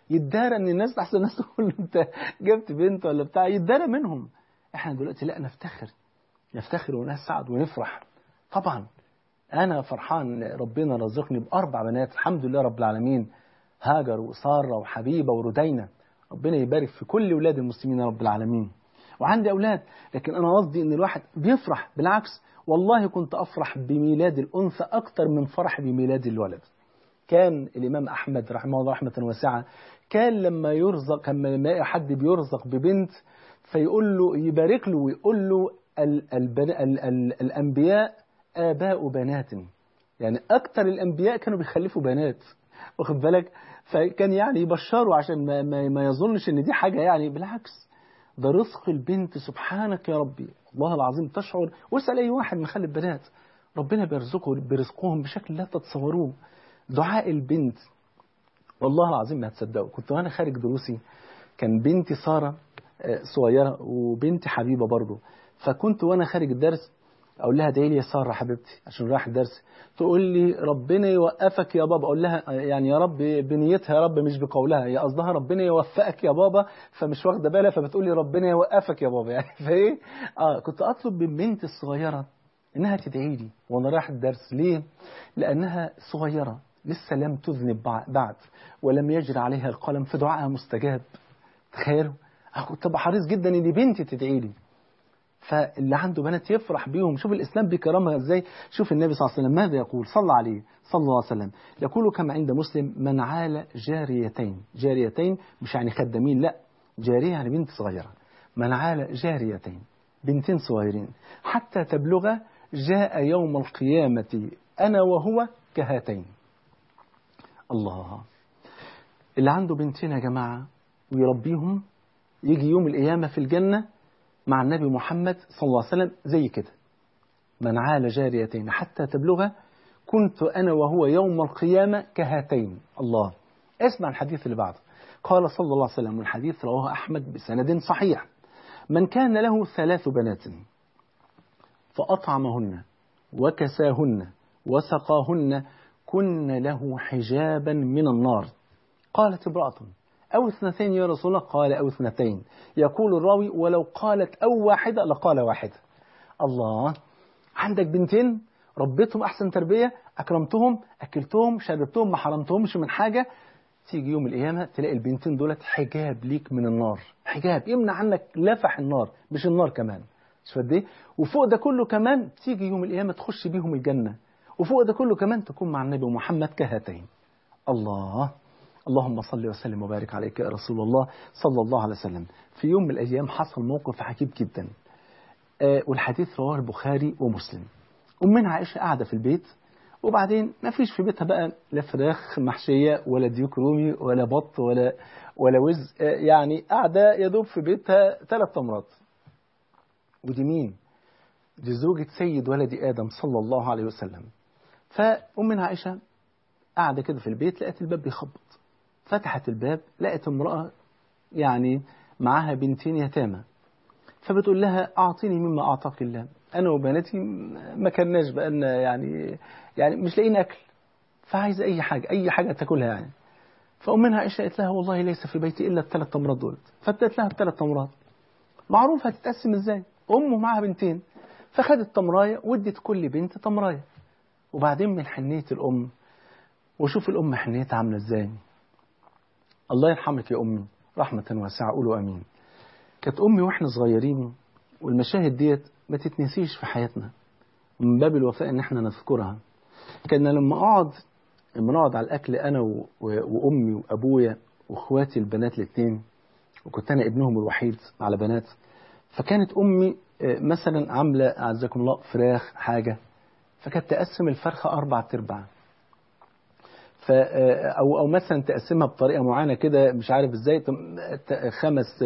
يتدارى من الناس احسن الناس تقول له انت جبت بنت ولا بتاع يتدارى منهم احنا دلوقتي لا نفتخر نفتخر ونسعد ونفرح طبعا انا فرحان ربنا رزقني باربع بنات الحمد لله رب العالمين هاجر وساره وحبيبه وردينه ربنا يبارك في كل اولاد المسلمين يا رب العالمين وعندي اولاد لكن انا قصدي ان الواحد بيفرح بالعكس والله كنت افرح بميلاد الانثى اكتر من فرح بميلاد الولد كان الامام احمد رحمه الله رحمه واسعه كان لما يرزق لما يلاقي حد بيرزق ببنت فيقول له يبارك له ويقول له ال ال ال ال الانبياء اباء بنات يعني اكتر الانبياء كانوا بيخلفوا بنات واخد بالك فكان يعني يبشروا عشان ما, ما, ما يظنش ان دي حاجه يعني بالعكس ده رزق البنت سبحانك يا ربي الله العظيم تشعر واسال اي واحد مخلف بنات ربنا بيرزقه برزقهم بشكل لا تتصوروه دعاء البنت والله العظيم ما هتصدقوا كنت وانا خارج دروسي كان بنتي ساره صغيره وبنتي حبيبه برضه فكنت وانا خارج الدرس اقول لها ادعي لي يا ساره حبيبتي عشان رايح الدرس تقول لي ربنا يوقفك يا بابا اقول لها يعني يا رب بنيتها يا رب مش بقولها هي قصدها ربنا يوفقك يا بابا فمش واخده بالها فبتقول لي ربنا يوقفك يا بابا يعني فايه اه كنت اطلب من بنتي الصغيره انها تدعي لي وانا رايح الدرس ليه لانها صغيره لسه لم تذنب بعد ولم يجري عليها القلم فدعائها مستجاب تخيلوا كنت ابقى حريص جدا ان بنتي تدعي لي فاللي عنده بنات يفرح بيهم شوف الإسلام بيكرمها إزاي شوف النبي صلى الله عليه وسلم ماذا يقول صلى عليه صلى الله عليه وسلم يقول كما عند مسلم من عال جاريتين جاريتين مش يعني خدامين لا جارية يعني بنت صغيرة من عال جاريتين بنتين صغيرين حتى تبلغ جاء يوم القيامة أنا وهو كهاتين الله اللي عنده بنتين يا جماعة ويربيهم يجي يوم القيامة في الجنة مع النبي محمد صلى الله عليه وسلم زي كده من عال جاريتين حتى تبلغ كنت أنا وهو يوم القيامة كهاتين الله اسمع الحديث اللي بعده قال صلى الله عليه وسلم والحديث رواه أحمد بسند صحيح من كان له ثلاث بنات فأطعمهن وكساهن وسقاهن كن له حجابا من النار قالت امرأة أو اثنتين يا رسول الله قال أو اثنتين يقول الراوي ولو قالت أو واحدة لقال واحدة الله عندك بنتين ربيتهم أحسن تربية أكرمتهم أكلتهم شربتهم ما حرمتهمش من حاجة تيجي يوم القيامة تلاقي البنتين دولت حجاب ليك من النار حجاب يمنع عنك لفح النار مش النار كمان مش قد ايه وفوق ده كله كمان تيجي يوم القيامة تخش بيهم الجنة وفوق ده كله كمان تكون مع النبي محمد كهاتين الله اللهم صل وسلم وبارك عليك يا رسول الله صلى الله عليه وسلم في يوم من الأيام حصل موقف عجيب جدا آه والحديث رواه البخاري ومسلم أمنا عائشة قاعدة في البيت وبعدين ما فيش في بيتها بقى لا فراخ محشية ولا ديوك رومي ولا بط ولا ولا وز آه يعني قاعدة يا دوب في بيتها ثلاث تمرات ودي مين؟ دي زوجة سيد ولد آدم صلى الله عليه وسلم فأمنا عائشة قاعدة كده في البيت لقت الباب بيخبط فتحت الباب لقت امرأة يعني معاها بنتين يتامى فبتقول لها أعطيني مما أعطاك الله أنا وبناتي ما كناش بقالنا يعني يعني مش لاقيين أكل فعايزة أي حاجة أي حاجة تاكلها يعني فأمنا عائشة قالت لها والله ليس في بيتي إلا الثلاث تمرات دول فادت لها الثلاث تمرات معروف هتتقسم إزاي أمه معاها بنتين فخدت تمراية وادت كل بنت تمراية وبعدين من حنية الأم وشوف الأم حنيتها عاملة إزاي الله يرحمك يا أمي رحمة واسعة قولوا أمين كانت أمي وإحنا صغيرين والمشاهد ديت ما تتنسيش في حياتنا من باب الوفاء إن إحنا نذكرها كان لما أقعد لما نقعد على الأكل أنا و... و... وأمي وأبويا وإخواتي البنات الاثنين وكنت أنا ابنهم الوحيد على بنات فكانت أمي مثلا عاملة أعزكم الله فراخ حاجة فكانت تقسم الفرخة أربع تربع ف او او مثلا تقسمها بطريقه معينه كده مش عارف ازاي خمس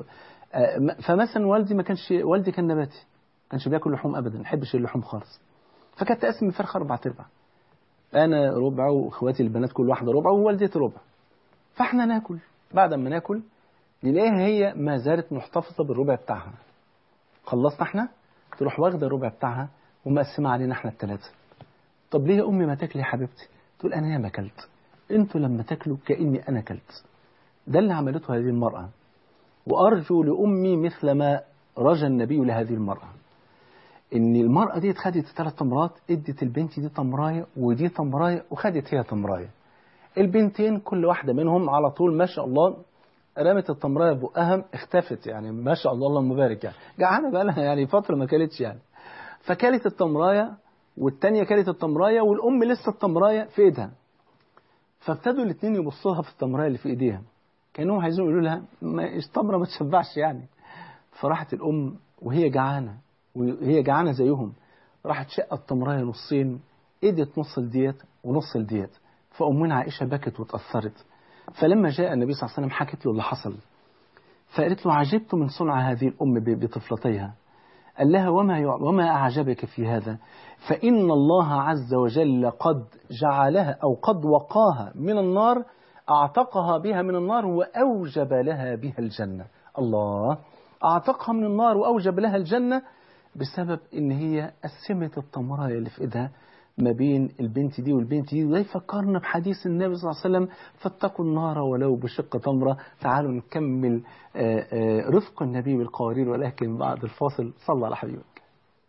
فمثلا والدي ما كانش والدي كان نباتي ما كانش بياكل لحوم ابدا ما يحبش اللحوم خالص فكانت تقسم الفرخه اربع تربع انا ربع واخواتي البنات كل واحده ربع ووالدتي ربع فاحنا ناكل بعد ما ناكل نلاقيها هي ما زالت محتفظه بالربع بتاعها خلصنا احنا تروح واخده الربع بتاعها ومقسمه علينا احنا الثلاثه طب ليه يا امي ما تاكلي يا حبيبتي تقول انا ياما اكلت انتوا لما تاكلوا كاني انا اكلت ده اللي عملته هذه المرأة وأرجو لأمي مثل ما رجى النبي لهذه المرأة إن المرأة دي خدت ثلاث تمرات ادت البنت دي تمراية ودي تمراية وخدت هي تمراية البنتين كل واحدة منهم على طول ما شاء الله رمت التمراية بقها اختفت يعني ما شاء الله اللهم بارك يعني جعانة بقى لها يعني فترة ما كلتش يعني فكلت التمراية والتانية كلت التمراية والأم لسه التمراية في إيدها فابتدوا الاثنين يبصوا لها في التمراية اللي في إيديها كانهم عايزين يقولوا لها ما التمرة ما تشبعش يعني فراحت الأم وهي جعانة وهي جعانة زيهم راحت شقة التمراية نصين ادت نص لديت ونص لديت فأمنا عائشة بكت وتأثرت فلما جاء النبي صلى الله عليه وسلم حكت له اللي حصل فقالت له عجبت من صنع هذه الأم بطفلتيها قال لها وما وما أعجبك في هذا فإن الله عز وجل قد جعلها أو قد وقاها من النار أعتقها بها من النار وأوجب لها بها الجنة الله أعتقها من النار وأوجب لها الجنة بسبب إن هي قسمت التمراية اللي في إيدها ما بين البنت دي والبنت دي وده يفكرنا بحديث النبي صلى الله عليه وسلم فاتقوا النار ولو بشق تمرة تعالوا نكمل آآ آآ رفق النبي بالقوارير ولكن بعد الفاصل صلى على حبيبك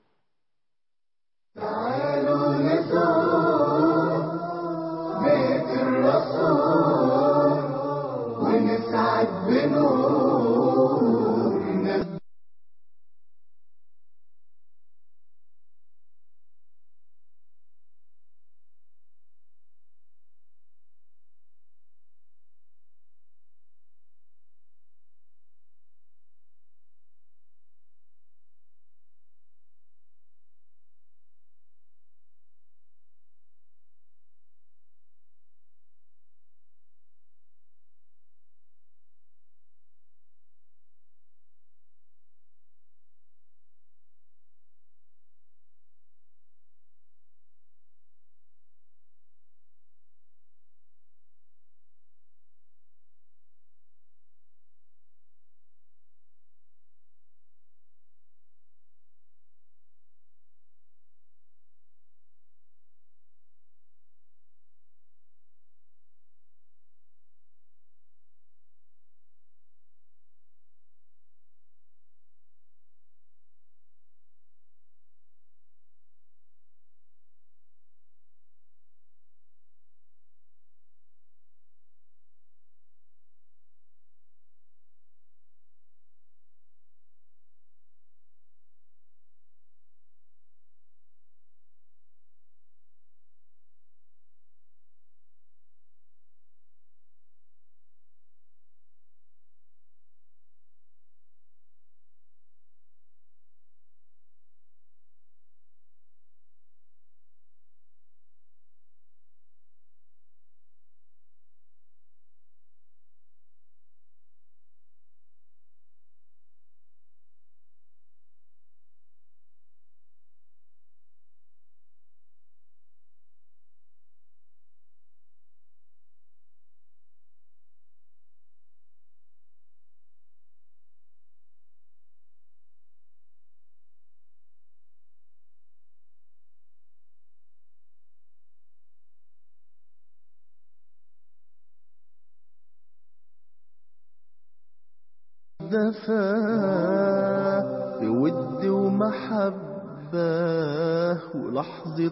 تعالوا نزور بيت الرسول ونسعد بنور نبي دفا بود ومحبة ولحظة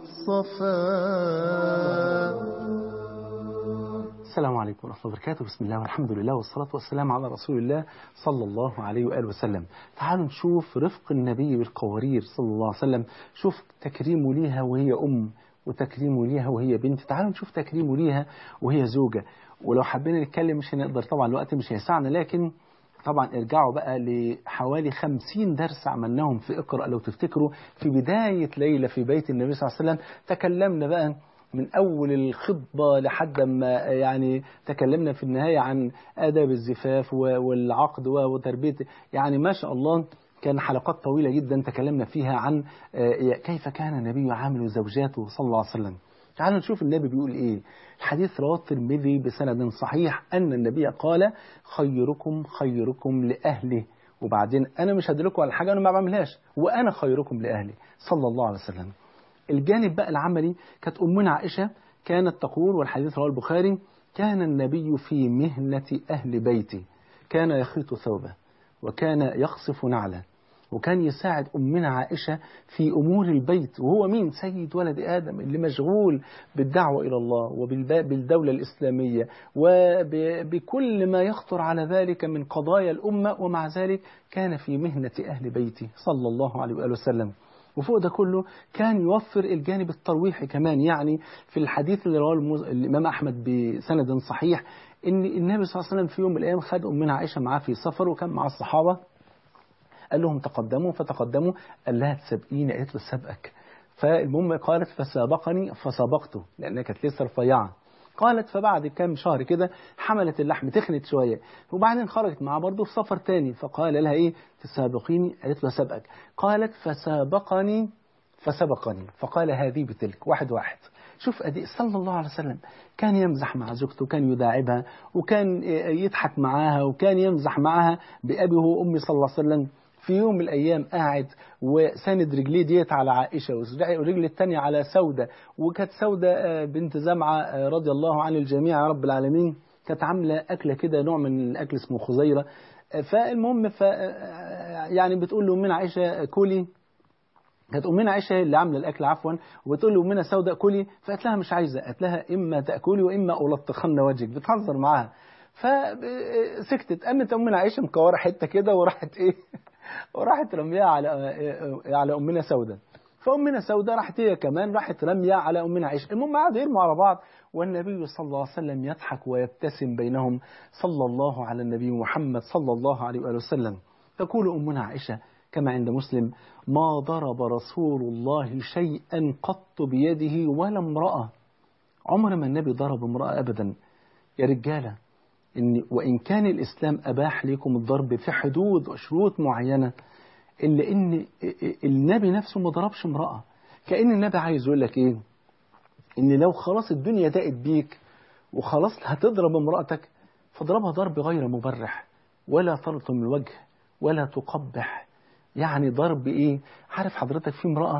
صفاء السلام عليكم ورحمة الله وبركاته بسم الله والحمد لله والصلاة والسلام على رسول الله صلى الله عليه وآله وسلم تعالوا نشوف رفق النبي بالقوارير صلى الله عليه وسلم شوف تكريمه ليها وهي أم وتكريمه ليها وهي بنت تعالوا نشوف تكريمه ليها وهي زوجة ولو حبينا نتكلم مش هنقدر طبعا الوقت مش هيسعنا لكن طبعا ارجعوا بقى لحوالي خمسين درس عملناهم في اقرأ لو تفتكروا في بداية ليلة في بيت النبي صلى الله عليه وسلم تكلمنا بقى من أول الخطبة لحد ما يعني تكلمنا في النهاية عن آداب الزفاف والعقد وتربية يعني ما شاء الله كان حلقات طويلة جدا تكلمنا فيها عن كيف كان النبي يعامل زوجاته صلى الله عليه وسلم تعالوا نشوف النبي بيقول ايه الحديث رواه الترمذي بسند صحيح ان النبي قال خيركم خيركم لاهله وبعدين انا مش هدلكم على حاجه انا ما بعملهاش وانا خيركم لاهلي صلى الله عليه وسلم الجانب بقى العملي كانت امنا عائشه كانت تقول والحديث رواه البخاري كان النبي في مهنة أهل بيته كان يخيط ثوبه وكان يخصف نعله وكان يساعد أمنا عائشة في أمور البيت وهو مين سيد ولد آدم اللي مشغول بالدعوة إلى الله وبالدولة الإسلامية وبكل ما يخطر على ذلك من قضايا الأمة ومع ذلك كان في مهنة أهل بيته صلى الله عليه وآله وسلم وفوق ده كله كان يوفر الجانب الترويحي كمان يعني في الحديث اللي رواه المز... الإمام أحمد بسند صحيح إن النبي صلى الله عليه وسلم في يوم من الأيام خد أمنا عائشة معاه في سفر وكان مع الصحابة قال لهم تقدموا فتقدموا قال لها تسابقيني قالت له سابقك فالمهم قالت فسابقني فسابقته لأنها كانت لسه رفيعة قالت فبعد كام شهر كده حملت اللحم تخنت شوية وبعدين خرجت معاه برضه في سفر تاني فقال لها ايه تسابقيني قالت له سابقك قالت فسابقني فسبقني فقال هذه بتلك واحد واحد شوف أدي صلى الله عليه وسلم كان يمزح مع زوجته وكان يداعبها وكان يضحك معاها وكان يمزح معاها بأبي وأمي صلى الله عليه وسلم في يوم من الأيام قاعد وساند رجليه ديت على عائشة والرجل الثانية على سودة وكانت سودة بنت زمعة رضي الله عن الجميع يا رب العالمين كانت عاملة أكلة كده نوع من الأكل اسمه خزيرة فالمهم ف يعني بتقول له من عائشة كلي كانت أمنا عائشة اللي عاملة الأكل عفوا وبتقول له أمنا سوداء كلي فقالت لها مش عايزة قالت لها إما تأكلي وإما ألطخن وجهك بتهزر معاها فسكتت قامت أمنا عائشة مكورة حتة كده وراحت إيه وراحت رميها على على أمنا سوداء فأمنا سوداء راحت هي كمان راحت رميها على أمنا عائشة المهم قعدوا يرموا على بعض والنبي صلى الله عليه وسلم يضحك ويبتسم بينهم صلى الله على النبي محمد صلى الله عليه وآله وسلم تقول أمنا عائشة كما عند مسلم ما ضرب رسول الله شيئا قط بيده ولا امرأة عمر ما النبي ضرب امرأة أبدا يا رجالة إن وإن كان الإسلام أباح لكم الضرب في حدود وشروط معينة إلا إن النبي نفسه ما ضربش امرأة كأن النبي عايز يقول لك إيه إن لو خلاص الدنيا ضاقت بيك وخلاص هتضرب امرأتك فاضربها ضرب غير مبرح ولا تلطم الوجه ولا تقبح يعني ضرب ايه عارف حضرتك في امرأة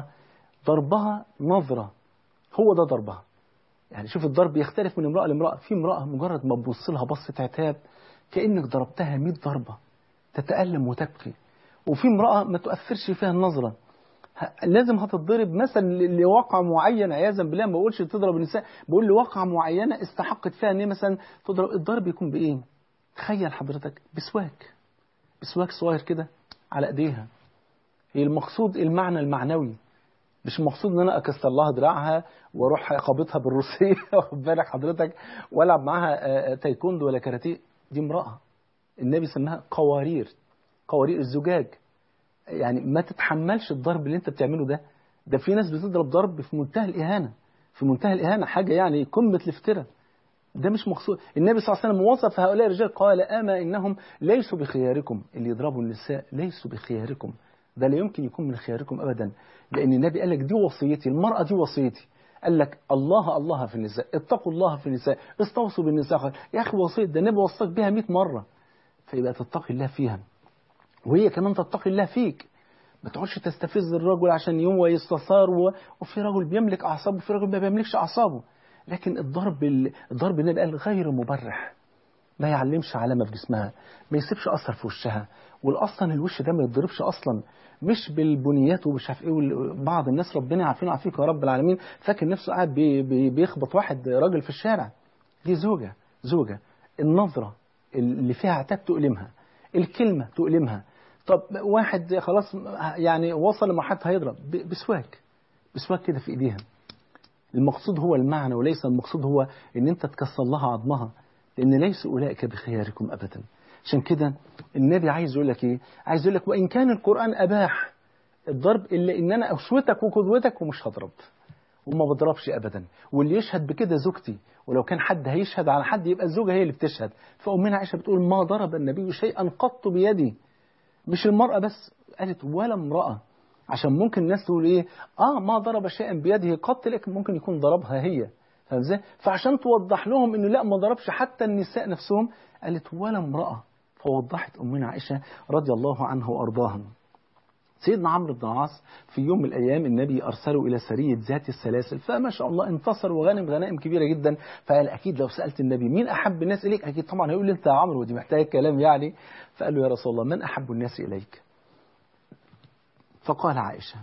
ضربها نظرة هو ده ضربها يعني شوف الضرب يختلف من امرأة لامرأة في امرأة مجرد ما تبص لها بصة عتاب كأنك ضربتها 100 ضربة تتألم وتبكي وفي امرأة ما تؤثرش فيها النظرة لازم هتتضرب مثلا لواقع معين عياذا بالله ما بقولش تضرب النساء بقول لواقع معينة استحقت فيها ان مثلا تضرب الضرب يكون بايه تخيل حضرتك بسواك بسواك صغير كده على ايديها هي المقصود المعنى المعنوي مش المقصود ان انا اكسر لها دراعها واروح اخبطها بالروسيه واخد بالك حضرتك والعب معاها تايكوندو ولا كاراتيه دي امراه النبي سماها قوارير قوارير الزجاج يعني ما تتحملش الضرب اللي انت بتعمله ده ده في ناس بتضرب ضرب في منتهى الاهانه في منتهى الاهانه حاجه يعني قمه الافتراء ده مش مقصود النبي صلى الله عليه وسلم وصف هؤلاء الرجال قال اما انهم ليسوا بخياركم اللي يضربوا النساء ليسوا بخياركم ده لا يمكن يكون من خياركم أبدا لأن النبي قال لك دي وصيتي المرأة دي وصيتي قال لك الله الله في النساء اتقوا الله في النساء استوصوا بالنساء خير يا أخي وصية ده النبي وصاك بها 100 مرة فيبقى تتقي الله فيها وهي كمان تتقي الله فيك ما تقعدش تستفز الرجل عشان يوم ويستثار و... وفي رجل بيملك أعصابه وفي رجل ما بيملكش أعصابه لكن الضرب ال... الضرب النبي قال غير مبرح ما يعلمش علامة في جسمها ما يسيبش أثر في وشها والأصلا الوش ده ما يتضربش أصلا مش بالبنيات ومش عارف ايه بعض الناس ربنا عارفين عافيك يا رب العالمين فاكر نفسه قاعد بي بي بيخبط واحد راجل في الشارع دي زوجة زوجة النظرة اللي فيها عتاب تؤلمها الكلمة تؤلمها طب واحد خلاص يعني وصل لمرحلة هيضرب بسواك بسواك كده في ايديها المقصود هو المعنى وليس المقصود هو ان انت تكسر لها عظمها لان ليس اولئك بخياركم ابدا عشان كده النبي عايز يقول لك ايه عايز يقول لك وان كان القران اباح الضرب الا ان انا اسوتك وقدوتك ومش هضرب وما بضربش ابدا واللي يشهد بكده زوجتي ولو كان حد هيشهد على حد يبقى الزوجه هي اللي بتشهد فامنا عائشه بتقول ما ضرب النبي شيئا قط بيدي مش المراه بس قالت ولا امراه عشان ممكن الناس تقول ايه اه ما ضرب شيئا بيده قط لكن ممكن يكون ضربها هي فاهم ازاي فعشان توضح لهم انه لا ما ضربش حتى النساء نفسهم قالت ولا امراه فوضحت أمنا عائشة رضي الله عنها وأرضاها سيدنا عمرو بن العاص في يوم من الأيام النبي أرسله إلى سرية ذات السلاسل فما شاء الله انتصر وغنم غنائم كبيرة جدا فقال أكيد لو سألت النبي مين أحب الناس إليك أكيد طبعا هيقول لي أنت يا عمرو ودي محتاجة كلام يعني فقال له يا رسول الله من أحب الناس إليك فقال عائشة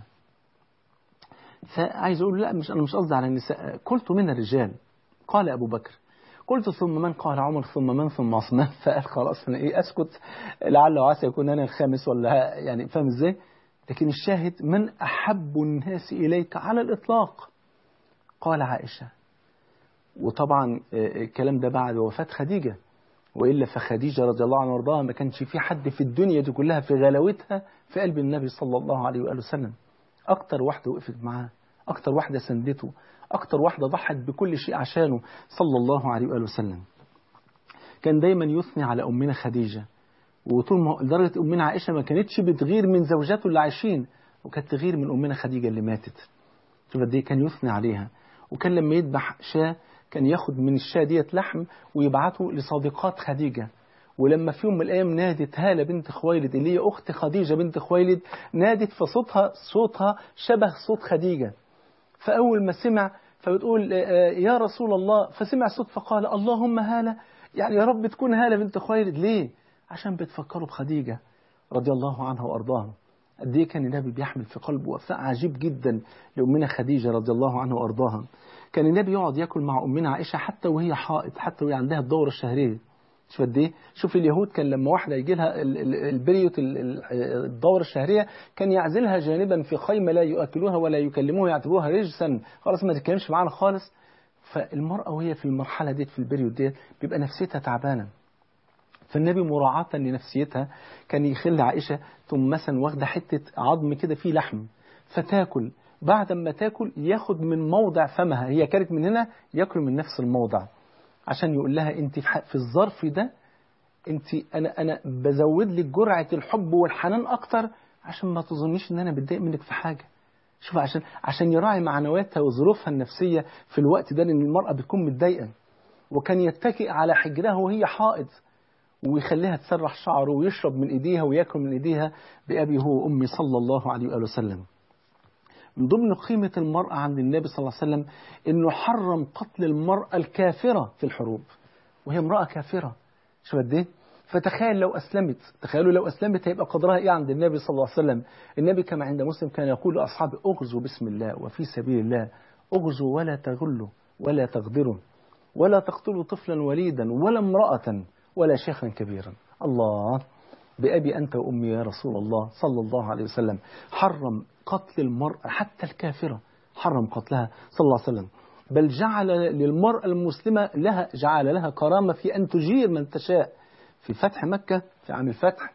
فعايز أقول لا مش أنا مش قصدي على النساء قلت من الرجال قال أبو بكر قلت ثم من قال عمر ثم من ثم عثمان فقال خلاص أنا إيه أسكت لعل وعسى يكون أنا الخامس ولا يعني فاهم إزاي لكن الشاهد من أحب الناس إليك على الإطلاق قال عائشة وطبعا الكلام ده بعد وفاة خديجة وإلا فخديجة رضي الله عنها وارضاها ما كانش في حد في الدنيا دي كلها في غلاوتها في قلب النبي صلى الله عليه وآله وسلم أكتر واحدة وقفت معاه أكتر واحدة سندته أكتر واحدة ضحت بكل شيء عشانه صلى الله عليه وآله وسلم كان دايما يثني على أمنا خديجة وطول ما لدرجة أمنا عائشة ما كانتش بتغير من زوجاته اللي عايشين وكانت تغير من أمنا خديجة اللي ماتت شوف قد كان يثني عليها وكان لما يذبح شاة كان ياخد من الشاة ديت لحم ويبعته لصديقات خديجة ولما في يوم من الأيام نادت هالة بنت خويلد اللي هي أخت خديجة بنت خويلد نادت فصوتها صوتها شبه صوت خديجة فأول ما سمع فبتقول يا رسول الله فسمع صوت فقال اللهم هالة يعني يا رب تكون هالة بنت خويلد ليه عشان بتفكروا بخديجة رضي الله عنها وأرضاها قد ايه كان النبي بيحمل في قلبه وفاء عجيب جدا لأمنا خديجة رضي الله عنها وأرضاها كان النبي يقعد ياكل مع أمنا عائشة حتى وهي حائض حتى وهي عندها الدورة الشهرية شوف قد ايه شوف اليهود كان لما واحدة يجي لها البريوت الدورة الشهرية كان يعزلها جانبا في خيمة لا يؤكلوها ولا يكلموها يعتبروها رجسا خلاص ما تتكلمش معانا خالص فالمرأة وهي في المرحلة ديت في البريوت ديت بيبقى نفسيتها تعبانة فالنبي مراعاة لنفسيتها كان يخلي عائشة ثم مثلا واخدة حتة عظم كده فيه لحم فتاكل بعد ما تاكل ياخد من موضع فمها هي كانت من هنا ياكل من نفس الموضع عشان يقول لها انت في الظرف ده انت انا انا بزود لك جرعه الحب والحنان اكتر عشان ما تظنيش ان انا بتضايق منك في حاجه شوف عشان عشان يراعي معنوياتها وظروفها النفسيه في الوقت ده لان المراه بتكون متضايقه وكان يتكئ على حجرها وهي حائض ويخليها تسرح شعره ويشرب من ايديها وياكل من ايديها بابي هو وامي صلى الله عليه واله وسلم من ضمن قيمة المرأة عند النبي صلى الله عليه وسلم أنه حرم قتل المرأة الكافرة في الحروب وهي امرأة كافرة شو قد ايه؟ فتخيل لو أسلمت تخيلوا لو أسلمت هيبقى قدرها إيه عند النبي صلى الله عليه وسلم النبي كما عند مسلم كان يقول لأصحابه أغزوا بسم الله وفي سبيل الله أغزوا ولا تغلوا ولا تغدروا ولا تقتلوا طفلا وليدا ولا امرأة ولا شيخا كبيرا الله بأبي أنت وأمي يا رسول الله صلى الله عليه وسلم حرم قتل المرأة حتى الكافرة حرم قتلها صلى الله عليه وسلم بل جعل للمرأة المسلمة لها جعل لها كرامة في أن تجير من تشاء في فتح مكة في عام الفتح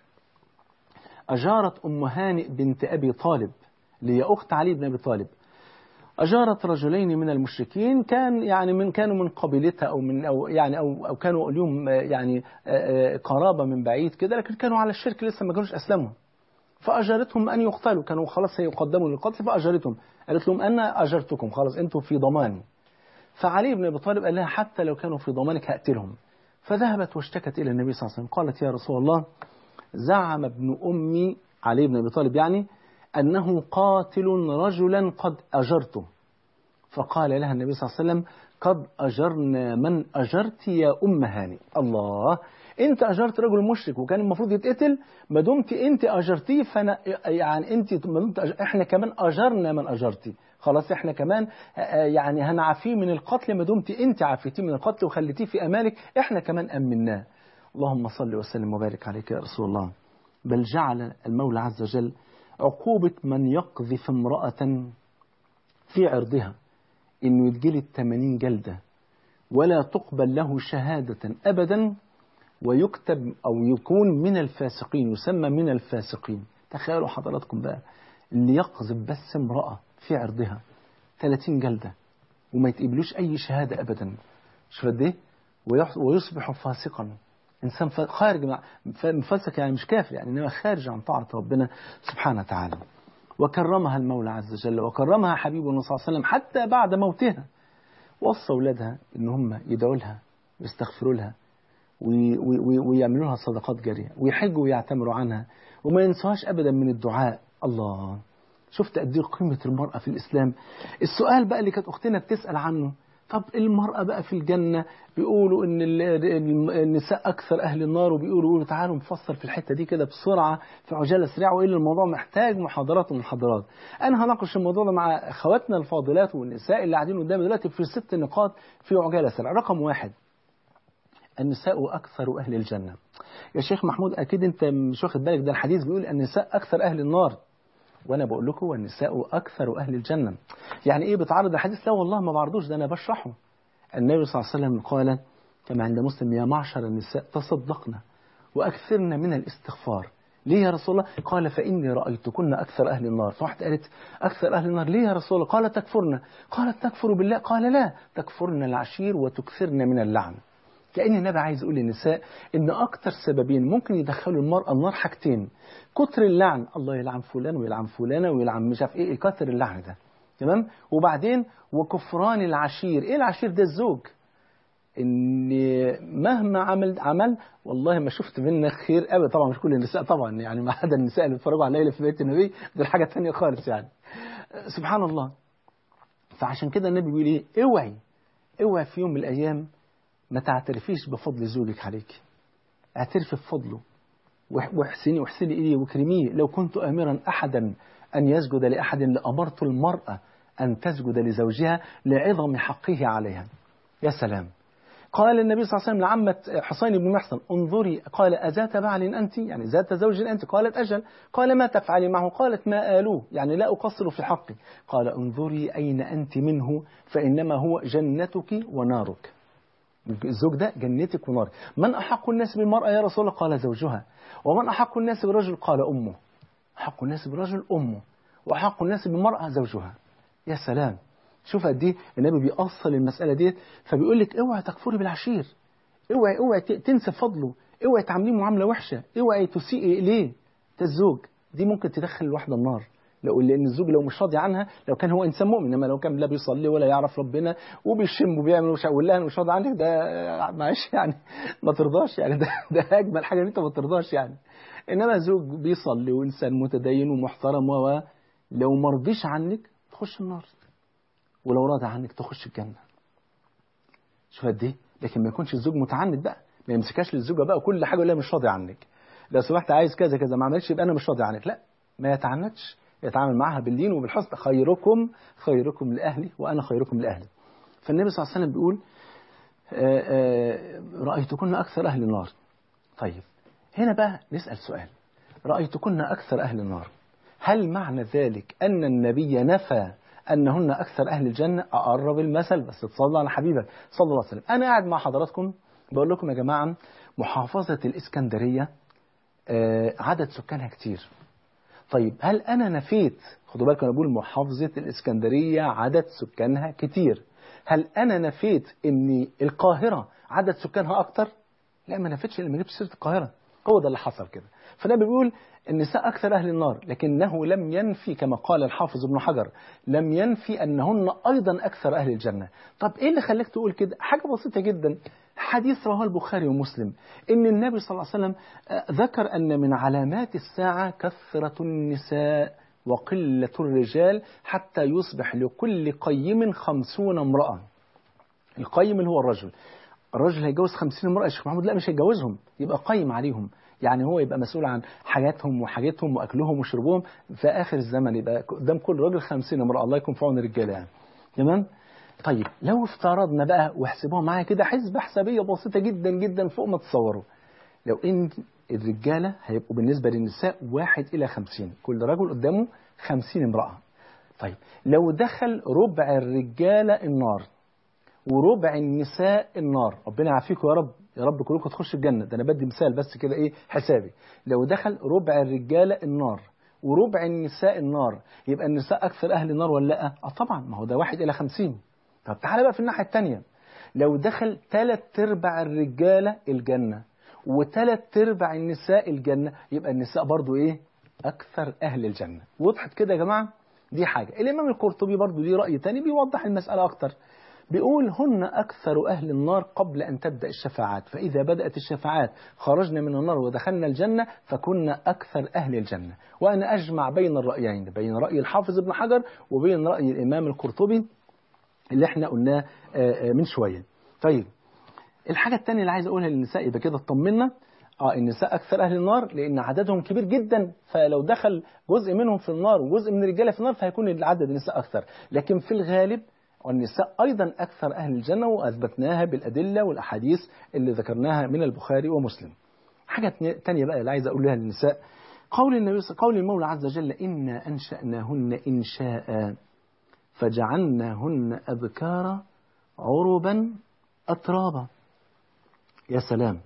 أجارت أم هانئ بنت أبي طالب اللي هي أخت علي بن أبي طالب أجارت رجلين من المشركين كان يعني من كانوا من قبيلتها أو من أو يعني أو أو كانوا لهم يعني قرابة من بعيد كده لكن كانوا على الشرك لسه ما كانوش أسلموا فأجرتهم أن يقتلوا كانوا خلاص هيقدموا للقتل فأجرتهم قالت لهم أنا أجرتكم خلاص أنتم في ضماني فعلي بن أبي طالب قال لها حتى لو كانوا في ضمانك هقتلهم فذهبت واشتكت إلى النبي صلى الله عليه وسلم قالت يا رسول الله زعم ابن أمي علي بن أبي طالب يعني أنه قاتل رجلا قد أجرته فقال لها النبي صلى الله عليه وسلم قد أجرنا من أجرت يا أم هاني الله انت اجرت رجل مشرك وكان المفروض يتقتل ما دمت انت اجرتيه فانا يعني انت ما دمت أجر احنا كمان اجرنا من اجرتي خلاص احنا كمان يعني هنعفيه من القتل ما دمت انت عافيتيه من القتل وخليتيه في امالك احنا كمان امناه اللهم صل وسلم وبارك عليك يا رسول الله بل جعل المولى عز وجل عقوبة من يقذف امرأة في عرضها انه يتجلد 80 جلدة ولا تقبل له شهادة ابدا ويكتب أو يكون من الفاسقين يسمى من الفاسقين تخيلوا حضراتكم بقى اللي يقذف بس امرأة في عرضها 30 جلدة وما يتقبلوش أي شهادة أبدا شوف قد إيه ويصبح فاسقا إنسان خارج فاسق يعني مش كافر يعني إنما خارج عن طاعة ربنا سبحانه وتعالى وكرمها المولى عز وجل وكرمها حبيبنا صلى الله عليه وسلم حتى بعد موتها وصى أولادها إن هم يدعوا لها ويستغفروا لها ويعملوا لها صدقات جارية ويحجوا ويعتمروا عنها وما ينسوهاش أبدا من الدعاء الله شفت قد ايه قيمة المرأة في الإسلام السؤال بقى اللي كانت أختنا بتسأل عنه طب المرأة بقى في الجنة بيقولوا إن ال- ال- النساء أكثر أهل النار وبيقولوا يقولوا تعالوا نفسر في الحتة دي كده بسرعة في عجالة سريعة وإلا الموضوع محتاج محاضرات ومحاضرات أنا هناقش الموضوع ده مع أخواتنا الفاضلات والنساء اللي قاعدين قدامي دلوقتي في ست نقاط في عجالة سريعة رقم واحد النساء أكثر أهل الجنة يا شيخ محمود أكيد أنت مش واخد بالك ده الحديث بيقول النساء أكثر أهل النار وانا بقول لكم والنساء اكثر اهل الجنه يعني ايه بتعرض الحديث لا والله ما بعرضوش ده انا بشرحه النبي صلى الله عليه وسلم قال كما عند مسلم يا معشر النساء تصدقن واكثرن من الاستغفار ليه يا رسول الله قال فاني رايتكن اكثر اهل النار فواحده قالت اكثر اهل النار ليه يا رسول الله قال تكفرن قالت تكفر بالله قال لا تكفرن العشير وتكثرن من اللعن كأن النبي عايز يقول للنساء إن أكتر سببين ممكن يدخلوا المرأة النار حاجتين كتر اللعن الله يلعن فلان ويلعن فلانة ويلعن مش عارف إيه كتر اللعن ده تمام وبعدين وكفران العشير إيه العشير ده الزوج إن مهما عمل عمل والله ما شفت منك خير أبدا طبعا مش كل النساء طبعا يعني ما عدا النساء اللي بيتفرجوا على ليلة في بيت النبي دول حاجة تانية خالص يعني سبحان الله فعشان كده النبي بيقول إيه اوعي اوعي في يوم من الأيام ما تعترفيش بفضل زوجك عليك اعترفي بفضله وح- واحسني واحسني إليه واكرميه لو كنت آمرا أحدا أن يسجد لأحد لأمرت المرأة أن تسجد لزوجها لعظم حقه عليها يا سلام قال النبي صلى الله عليه وسلم لعمة حسين بن محصن انظري قال أذات بعل أنت يعني ذات زوج أنت قالت أجل قال ما تفعلي معه قالت ما آلوه يعني لا أقصر في حقي قال انظري أين أنت منه فإنما هو جنتك ونارك الزوج ده جنتك ونار من أحق الناس بالمرأة يا رسول الله قال زوجها ومن أحق الناس بالرجل قال أمه أحق الناس بالرجل أمه وأحق الناس بالمرأة زوجها يا سلام شوف قد ايه النبي بيأصل المسألة ديت فبيقول لك اوعي تكفري بالعشير اوعي اوعي ت- تنسى فضله اوعي تعامليه معاملة وحشة اوعي تسيئي إليه ده الزوج دي ممكن تدخل الواحدة النار لو لان الزوج لو مش راضي عنها لو كان هو انسان مؤمن انما لو كان لا بيصلي ولا يعرف ربنا وبيشم وبيعمل وش يقول لها انا مش راضي عنك ده معلش يعني ما ترضاش يعني ده ده اجمل حاجه ان انت ما ترضاش يعني انما زوج بيصلي وانسان متدين ومحترم و لو ما رضيش عنك تخش النار ولو راضي عنك تخش الجنه شوف قد ايه لكن ما يكونش الزوج متعند بقى ما يمسكهاش للزوجه بقى وكل حاجه يقول لها مش راضي عنك لو سمحت عايز كذا كذا ما عملتش يبقى انا مش راضي عنك لا ما يتعنتش يتعامل معها باللين وبالحسن خيركم خيركم لاهلي وانا خيركم لاهلي فالنبي صلى الله عليه وسلم بيقول آه، آه، رايتكن اكثر اهل النار طيب هنا بقى نسال سؤال رايتكن اكثر اهل النار هل معنى ذلك ان النبي نفى انهن اكثر اهل الجنه اقرب المثل بس تصلى على حبيبك صلى الله عليه وسلم انا قاعد مع حضراتكم بقول لكم يا جماعه محافظه الاسكندريه آه، عدد سكانها كتير طيب هل انا نفيت خدوا بالكم انا بقول محافظه الاسكندريه عدد سكانها كتير هل انا نفيت ان القاهره عدد سكانها اكتر لا ما نفيتش لما جبت سيره القاهره هو ده اللي حصل كده فالنبي بيقول النساء اكثر اهل النار لكنه لم ينفي كما قال الحافظ ابن حجر لم ينفي انهن ايضا اكثر اهل الجنه طب ايه اللي خلاك تقول كده حاجه بسيطه جدا حديث رواه البخاري ومسلم ان النبي صلى الله عليه وسلم آه، ذكر ان من علامات الساعه كثره النساء وقله الرجال حتى يصبح لكل قيم خمسون امراه القيم اللي هو الرجل الرجل هيتجوز 50 امرأة يا شيخ محمود لا مش هيتجوزهم يبقى قيم عليهم يعني هو يبقى مسؤول عن حاجاتهم وحاجتهم واكلهم وشربهم في اخر الزمن يبقى قدام كل راجل 50 امرأة الله يكون في عون الرجاله يعني تمام طيب لو افترضنا بقى واحسبوها معايا كده حسبة حسابية بسيطة جدا جدا فوق ما تتصوروا لو ان الرجالة هيبقوا بالنسبة للنساء واحد إلى خمسين كل رجل قدامه خمسين امرأة طيب لو دخل ربع الرجالة النار وربع النساء النار ربنا يعافيكم يا رب يا رب كلكم تخشوا الجنة ده أنا بدي مثال بس كده إيه حسابي لو دخل ربع الرجالة النار وربع النساء النار يبقى النساء أكثر أهل النار ولا لأ؟ أه طبعا ما هو ده واحد إلى خمسين طب تعالى بقى في الناحية التانية لو دخل ثلاث أرباع الرجالة الجنة وثلاث أرباع النساء الجنة يبقى النساء برضو إيه؟ أكثر أهل الجنة وضحت كده يا جماعة؟ دي حاجة الإمام القرطبي برضو ليه رأي تاني بيوضح المسألة أكتر بيقول هن أكثر أهل النار قبل أن تبدأ الشفاعات فإذا بدأت الشفاعات خرجنا من النار ودخلنا الجنة فكنا أكثر أهل الجنة وأنا أجمع بين الرأيين بين رأي الحافظ ابن حجر وبين رأي الإمام القرطبي اللي احنا قلناه آه، آه، من شوية طيب الحاجة الثانية اللي عايز أقولها للنساء يبقى كده اطمنا اه النساء أكثر أهل النار لأن عددهم كبير جدا فلو دخل جزء منهم في النار وجزء من الرجالة في النار فهيكون العدد النساء أكثر لكن في الغالب والنساء أيضا أكثر أهل الجنة وأثبتناها بالأدلة والأحاديث اللي ذكرناها من البخاري ومسلم حاجة تانية بقى اللي عايز أقولها للنساء قول النبي قول المولى عز وجل إنا أنشأناهن إنشاء فجعلناهن أبكارا عربا أترابا يا سلام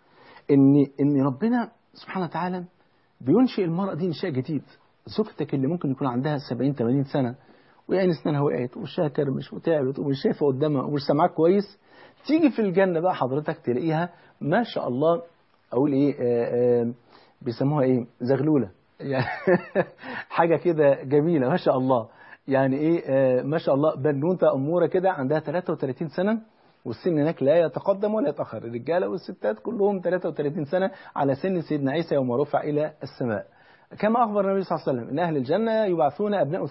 إن إن ربنا سبحانه وتعالى بينشئ المرأة دي إنشاء جديد زوجتك اللي ممكن يكون عندها 70 80 سنة ويعني اسنانها وقعت وشها كرمش وتعبت ومش شايفة قدامها ومش سامعاك كويس تيجي في الجنة بقى حضرتك تلاقيها ما شاء الله أقول إيه آه آه بيسموها إيه زغلولة يعني حاجة كده جميلة ما شاء الله يعني إيه آه ما شاء الله بنوتة أمورة كده عندها 33 سنة والسن هناك لا يتقدم ولا يتأخر الرجالة والستات كلهم 33 سنة على سن سيدنا عيسى يوم رفع إلى السماء كما أخبر النبي صلى الله عليه وسلم أن أهل الجنة يبعثون أبناء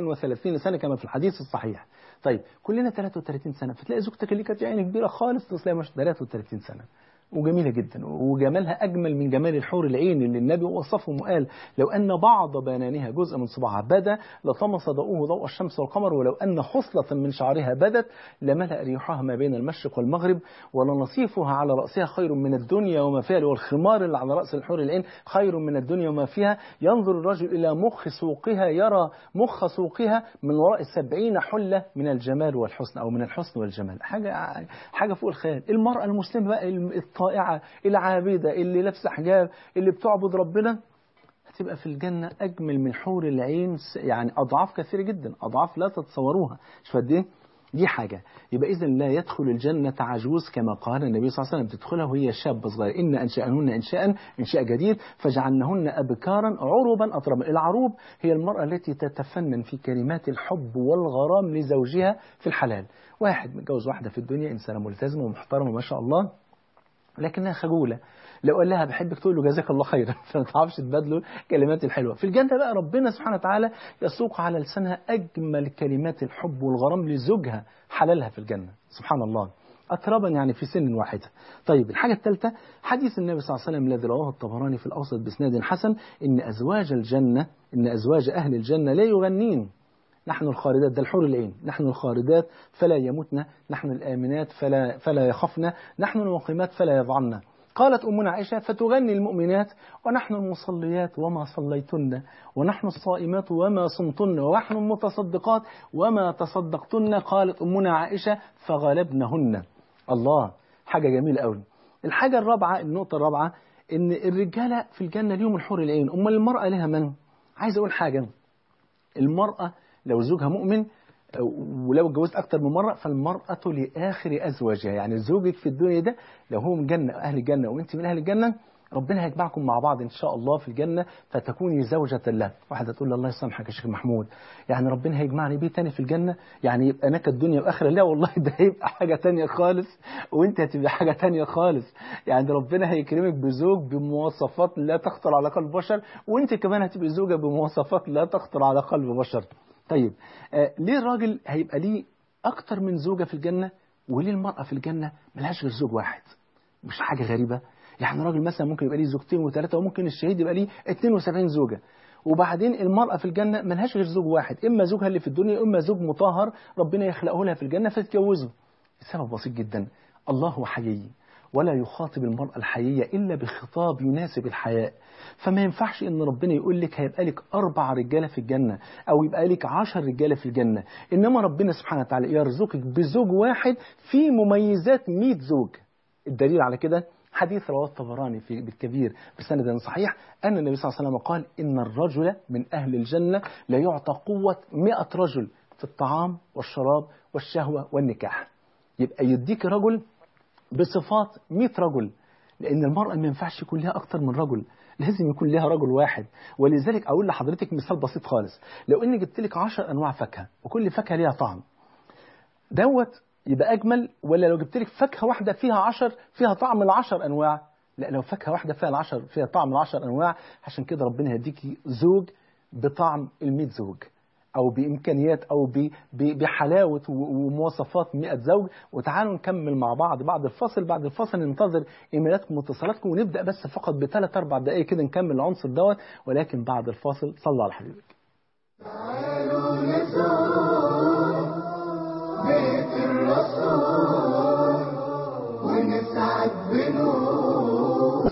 33 سنة كما في الحديث الصحيح طيب كلنا 33 سنة فتلاقي زوجتك اللي كانت يعني كبيرة خالص تلاقي مش 33 سنة وجميلة جدا وجمالها أجمل من جمال الحور العين اللي النبي وصفهم وقال لو أن بعض بنانها جزء من صباعها بدا لطمس ضوءه ضوء الشمس والقمر ولو أن خصلة من شعرها بدت لملأ ريحها ما بين المشرق والمغرب ولنصيفها على رأسها خير من الدنيا وما فيها والخمار اللي على رأس الحور العين خير من الدنيا وما فيها ينظر الرجل إلى مخ سوقها يرى مخ سوقها من وراء السبعين حلة من الجمال والحسن أو من الحسن والجمال حاجة حاجة فوق الخيال المرأة المسلمة بقى الطائعة العابدة اللي لابسة حجاب اللي بتعبد ربنا هتبقى في الجنة أجمل من حور العين يعني أضعاف كثيرة جدا أضعاف لا تتصوروها شوف قد إيه دي حاجة يبقى إذا لا يدخل الجنة عجوز كما قال النبي صلى الله عليه وسلم تدخلها وهي شابة صغيرة إن أنشأنهن إنشاء إنشاء جديد فجعلنهن أبكارا عربا أطربا العروب هي المرأة التي تتفنن في كلمات الحب والغرام لزوجها في الحلال واحد متجوز واحدة في الدنيا إنسانة ملتزمة ومحترمة ما شاء الله لكنها خجولة لو قال لها بحبك تقول له جزاك الله خيرا فما تعرفش تبادله كلمات الحلوة في الجنة بقى ربنا سبحانه وتعالى يسوق على لسانها أجمل كلمات الحب والغرام لزوجها حلالها في الجنة سبحان الله أتربا يعني في سن واحدة طيب الحاجة الثالثة حديث النبي صلى الله عليه وسلم الذي رواه الطبراني في الأوسط بإسناد حسن إن أزواج الجنة إن أزواج أهل الجنة لا يغنين نحن الخالدات ده الحور العين نحن الخالدات فلا يموتن نحن الآمنات فلا, فلا يخفن نحن المقيمات فلا يضعن قالت أمنا عائشة فتغني المؤمنات ونحن المصليات وما صليتن ونحن الصائمات وما صمتن ونحن المتصدقات وما تصدقتن قالت أمنا عائشة فغلبنهن الله حاجة جميلة قوي الحاجة الرابعة النقطة الرابعة إن الرجالة في الجنة ليهم الحور العين أما المرأة لها من عايز أقول حاجة المرأة لو زوجها مؤمن ولو اتجوزت أكتر من مرة فالمرأة لآخر أزواجها يعني زوجك في الدنيا ده لو هو من جنة أهل الجنة وأنت من أهل الجنة ربنا هيجمعكم مع بعض إن شاء الله في الجنة فتكوني زوجة له واحدة تقول الله يسامحك يا شيخ محمود يعني ربنا هيجمعني بيه تاني في الجنة يعني يبقى نكد الدنيا وآخرة لا والله ده هيبقى حاجة تانية خالص وأنت هتبقى حاجة تانية خالص يعني ربنا هيكرمك بزوج بمواصفات لا تخطر على قلب بشر وأنت كمان هتبقى زوجة بمواصفات لا تخطر على قلب بشر طيب آه ليه الراجل هيبقى ليه أكتر من زوجة في الجنة وليه المرأة في الجنة ملهاش غير زوج واحد مش حاجة غريبة يعني راجل مثلا ممكن يبقى ليه زوجتين وثلاثة وممكن الشهيد يبقى ليه 72 زوجة وبعدين المرأة في الجنة ملهاش غير زوج واحد إما زوجها اللي في الدنيا إما زوج مطهر ربنا يخلقه لها في الجنة فتتجوزه السبب بسيط جدا الله حيي ولا يخاطب المرأة الحيية إلا بخطاب يناسب الحياء فما ينفعش إن ربنا يقول لك هيبقى لك أربع رجالة في الجنة أو يبقى لك عشر رجالة في الجنة إنما ربنا سبحانه وتعالى يرزقك بزوج واحد في مميزات 100 زوج الدليل على كده حديث رواه الطبراني في بالكبير بسند صحيح أن النبي صلى الله عليه وسلم قال إن الرجل من أهل الجنة لا يعطى قوة 100 رجل في الطعام والشراب والشهوة والنكاح يبقى يديك رجل بصفات 100 رجل لأن المرأة ما ينفعش يكون لها أكتر من رجل لازم يكون لها رجل واحد ولذلك أقول لحضرتك مثال بسيط خالص لو إني جبت لك 10 أنواع فاكهة وكل فاكهة ليها طعم دوت يبقى اجمل ولا لو جبت لك فاكهه واحده فيها عشر فيها طعم العشر انواع لا لو فاكهه واحده فيها العشر فيها طعم العشر انواع عشان كده ربنا يديكي زوج بطعم الميت زوج او بامكانيات او ب- ب- بحلاوه و- ومواصفات 100 زوج وتعالوا نكمل مع بعض بعد الفاصل بعد الفاصل ننتظر ايميلاتكم واتصالاتكم ونبدا بس فقط بثلاث اربع دقائق كده نكمل العنصر دوت ولكن بعد الفاصل صلوا على حبيبك تعالوا نزور بيت الرسول ونسعد بنور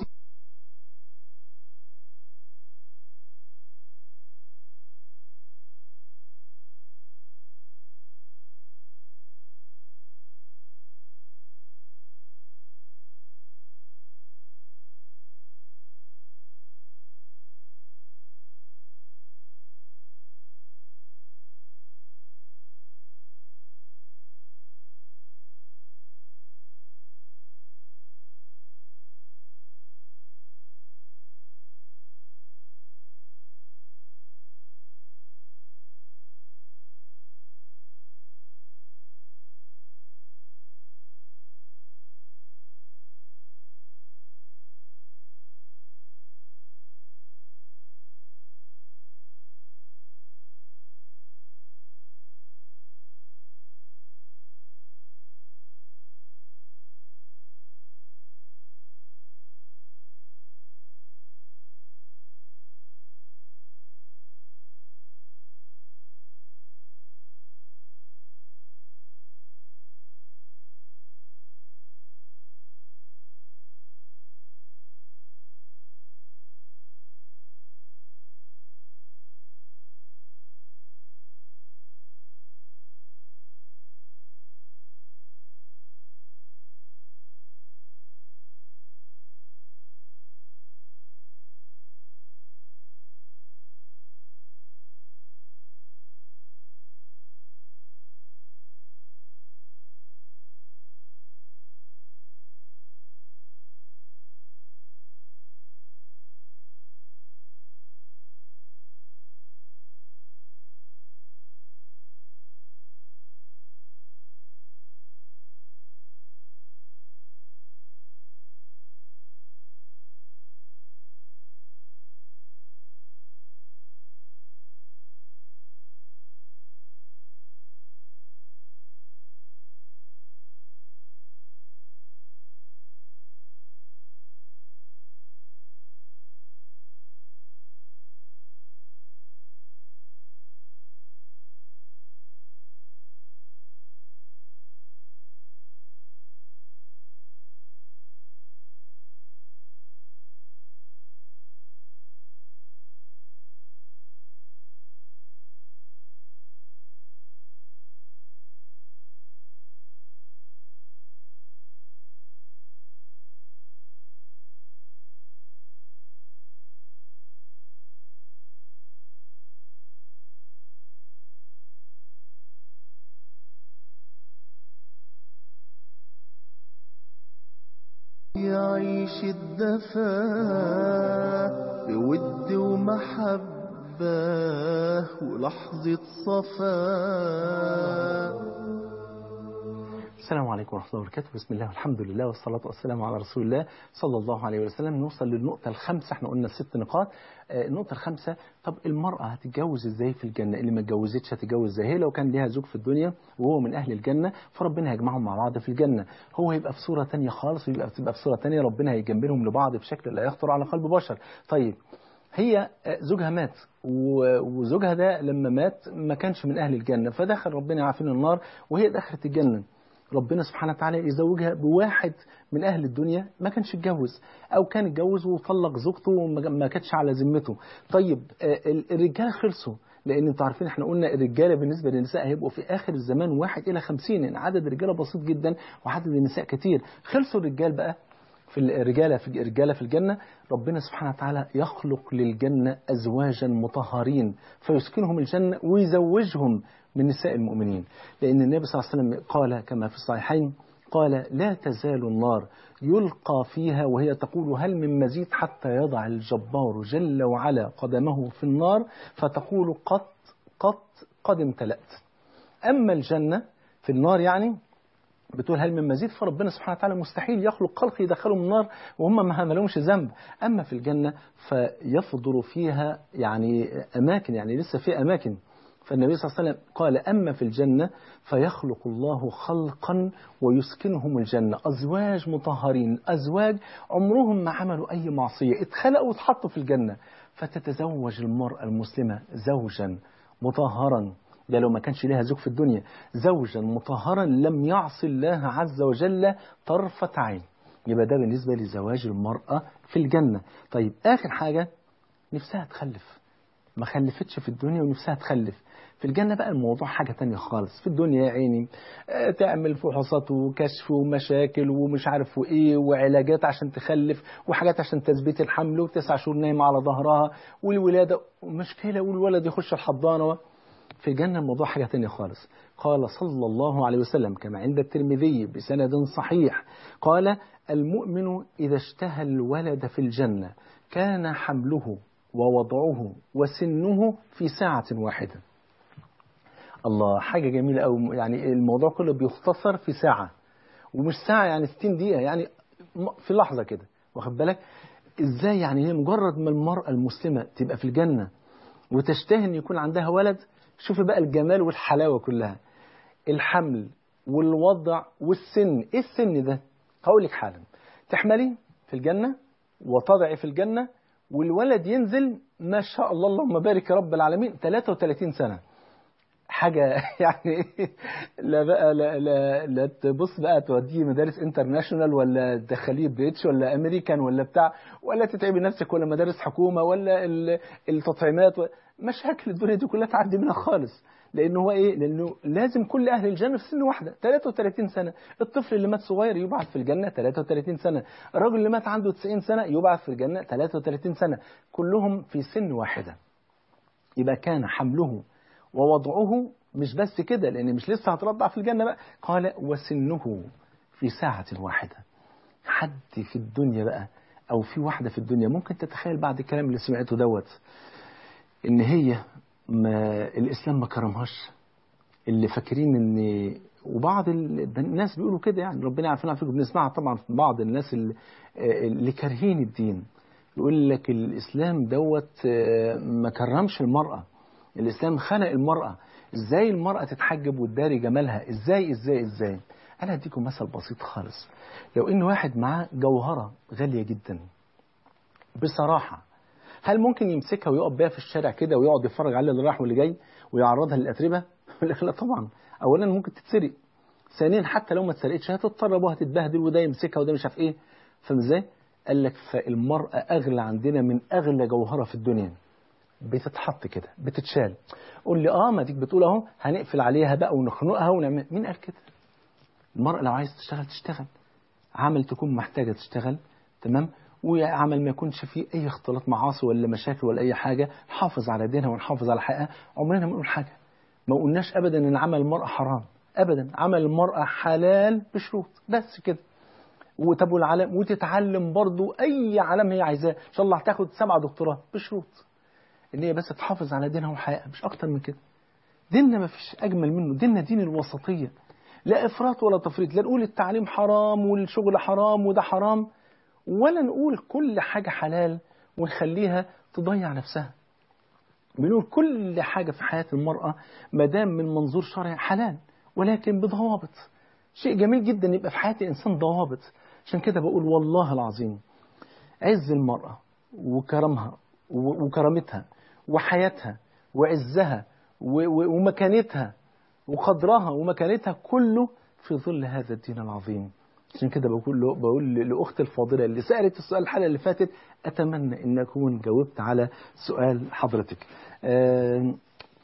يعيش الدفا بود ومحبة ولحظة صفاء السلام عليكم ورحمة الله وبركاته بسم الله والحمد لله والصلاة والسلام على رسول الله صلى الله عليه وسلم نوصل للنقطة الخامسة احنا قلنا ست نقاط آه، النقطة الخامسة طب المرأة هتتجوز ازاي في الجنة اللي ما اتجوزتش هتتجوز ازاي هي لو كان ليها زوج في الدنيا وهو من أهل الجنة فربنا هيجمعهم مع بعض في الجنة هو هيبقى في صورة تانية خالص ويبقى تبقى في صورة تانية ربنا هيجنبهم لبعض بشكل لا يخطر على قلب بشر طيب هي آه، زوجها مات و- وزوجها ده لما مات ما كانش من أهل الجنة فدخل ربنا يعافينا النار وهي دخلت الجنة ربنا سبحانه وتعالى يزوجها بواحد من أهل الدنيا ما كانش اتجوز أو كان اتجوز وطلق زوجته وما ما كانتش على ذمته طيب آه، ال- الرجالة خلصوا لأن انتوا عارفين احنا قلنا الرجالة بالنسبة للنساء هيبقوا في آخر الزمان واحد إلى خمسين يعني عدد الرجالة بسيط جدا وعدد النساء كتير خلصوا الرجال بقى في الرجالة في الرجالة في الجنة ربنا سبحانه وتعالى يخلق للجنة أزواجا مطهرين فيسكنهم الجنة ويزوجهم من نساء المؤمنين لأن النبي صلى الله عليه وسلم قال كما في الصحيحين قال لا تزال النار يلقى فيها وهي تقول هل من مزيد حتى يضع الجبار جل وعلا قدمه في النار فتقول قط قط قد امتلأت أما الجنة في النار يعني بتقول هل من مزيد فربنا سبحانه وتعالى مستحيل يخلق خلق يدخلهم النار وهم ما عملهمش ذنب أما في الجنة فيفضل فيها يعني أماكن يعني لسه في أماكن فالنبي صلى الله عليه وسلم قال أما في الجنة فيخلق الله خلقا ويسكنهم الجنة أزواج مطهرين أزواج عمرهم ما عملوا أي معصية اتخلقوا واتحطوا في الجنة فتتزوج المرأة المسلمة زوجا مطهرا ده لو ما كانش لها زوج في الدنيا زوجا مطهرا لم يعص الله عز وجل طرفة عين يبقى ده بالنسبة لزواج المرأة في الجنة طيب آخر حاجة نفسها تخلف ما خلفتش في الدنيا ونفسها تخلف في الجنة بقى الموضوع حاجة تانية خالص في الدنيا يا عيني آه، تعمل فحوصات وكشف ومشاكل ومش عارف وإيه وعلاجات عشان تخلف وحاجات عشان تثبيت الحمل وتسع شهور نايمة على ظهرها والولادة مشكلة والولد يخش الحضانة في الجنة الموضوع حاجة تانية خالص قال صلى الله عليه وسلم كما عند الترمذي بسند صحيح قال المؤمن إذا اشتهى الولد في الجنة كان حمله ووضعه وسنه في ساعة واحدة الله حاجة جميلة أوي يعني الموضوع كله بيختصر في ساعة ومش ساعة يعني 60 دقيقة يعني م- في لحظة كده واخد بالك ازاي يعني هي مجرد ما المرأة المسلمة تبقى في الجنة وتشتهي ان يكون عندها ولد شوفي بقى الجمال والحلاوة كلها الحمل والوضع والسن ايه السن ده هقول لك حالا تحملي في الجنة وتضعي في الجنة والولد ينزل ما شاء الله اللهم بارك يا رب العالمين 33 سنة حاجة يعني لا بقى لا, لا, لا تبص بقى توديه مدارس انترناشونال ولا تدخليه بريتش ولا امريكان ولا بتاع ولا تتعبي نفسك ولا مدارس حكومة ولا ال- التطعيمات و- مشاكل الدنيا دي كلها تعدي منها خالص لانه هو ايه لانه لازم كل اهل الجنه في سن واحده 33 سنه الطفل اللي مات صغير يبعث في الجنه 33 سنه الراجل اللي مات عنده 90 سنه يبعث في الجنه 33 سنه كلهم في سن واحده يبقى كان حمله ووضعه مش بس كده لان مش لسه هترضع في الجنه بقى قال وسنه في ساعه واحده حد في الدنيا بقى او في واحده في الدنيا ممكن تتخيل بعد الكلام اللي سمعته دوت ان هي ما الاسلام ما كرمهاش اللي فاكرين ان وبعض ال- الناس بيقولوا كده يعني ربنا يعافينا فيكم بنسمعها طبعا في بعض الناس اللي, اللي كارهين الدين يقول لك الاسلام دوت آه، ما كرمش المراه الاسلام خلق المراه ازاي المراه تتحجب وتداري جمالها ازاي ازاي ازاي انا هديكم مثل بسيط خالص لو ان واحد معاه جوهره غاليه جدا بصراحه هل ممكن يمسكها ويقف بيها في الشارع كده ويقعد يتفرج على اللي رايح واللي جاي ويعرضها للاتربه؟ يقول لك لا طبعا اولا ممكن تتسرق ثانيا حتى لو ما اتسرقتش هتضطر ابوها تتبهدل وده يمسكها وده مش عارف ايه فاهم ازاي؟ قال لك فالمراه اغلى عندنا من اغلى جوهره في الدنيا بتتحط كده بتتشال قول لي اه ما ديك بتقول اهو هنقفل عليها بقى ونخنقها ونعمل مين قال كده؟ المرأة لو عايز تشتغل تشتغل عمل تكون محتاجة تشتغل تمام وعمل ما يكونش فيه أي اختلاط معاصي ولا مشاكل ولا أي حاجة نحافظ على دينها ونحافظ على حقها عمرنا ما نقول حاجة ما قلناش أبدا إن عمل المرأة حرام أبدا عمل المرأة حلال بشروط بس كده وطب والعلم وتتعلم برضو أي علم هي عايزاه إن شاء الله هتاخد سبعة دكتوراه بشروط إن هي بس تحافظ على دينها وحقها مش أكتر من كده ديننا ما فيش أجمل منه ديننا دين الوسطية لا إفراط ولا تفريط لا نقول التعليم حرام والشغل حرام وده حرام ولا نقول كل حاجة حلال ونخليها تضيع نفسها بنقول كل حاجة في حياة المرأة مدام من منظور شرعي حلال ولكن بضوابط شيء جميل جدا يبقى في حياة الإنسان ضوابط عشان كده بقول والله العظيم عز المرأة وكرمها و- وكرامتها وحياتها وعزها و- و- ومكانتها وقدرها ومكانتها كله في ظل هذا الدين العظيم عشان كده بقول له بقول لاختي الفاضله اللي سالت السؤال الحلقه اللي فاتت اتمنى ان اكون جاوبت على سؤال حضرتك. آه،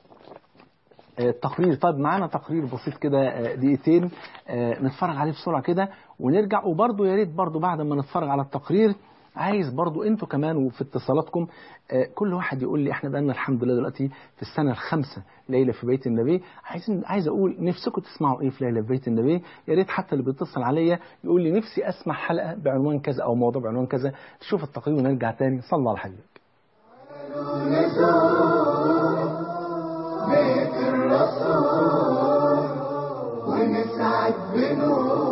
آه، تقرير طيب معانا تقرير بسيط كده آه، دقيقتين آه، نتفرج عليه بسرعه كده ونرجع وبرضه يا ريت برضه بعد ما نتفرج على التقرير عايز برضو انتوا كمان وفي اتصالاتكم آه، كل واحد يقول لي احنا بقالنا الحمد لله دلوقتي في السنه الخامسه ليله في بيت النبي عايزين عايز اقول نفسكم تسمعوا ايه في ليله في بيت النبي يا ريت حتى اللي بيتصل عليا يقول لي نفسي اسمع حلقه بعنوان كذا او موضوع بعنوان كذا نشوف التقرير ونرجع تاني صلى الله على حبيبك بيت الرسول ونسعد بنور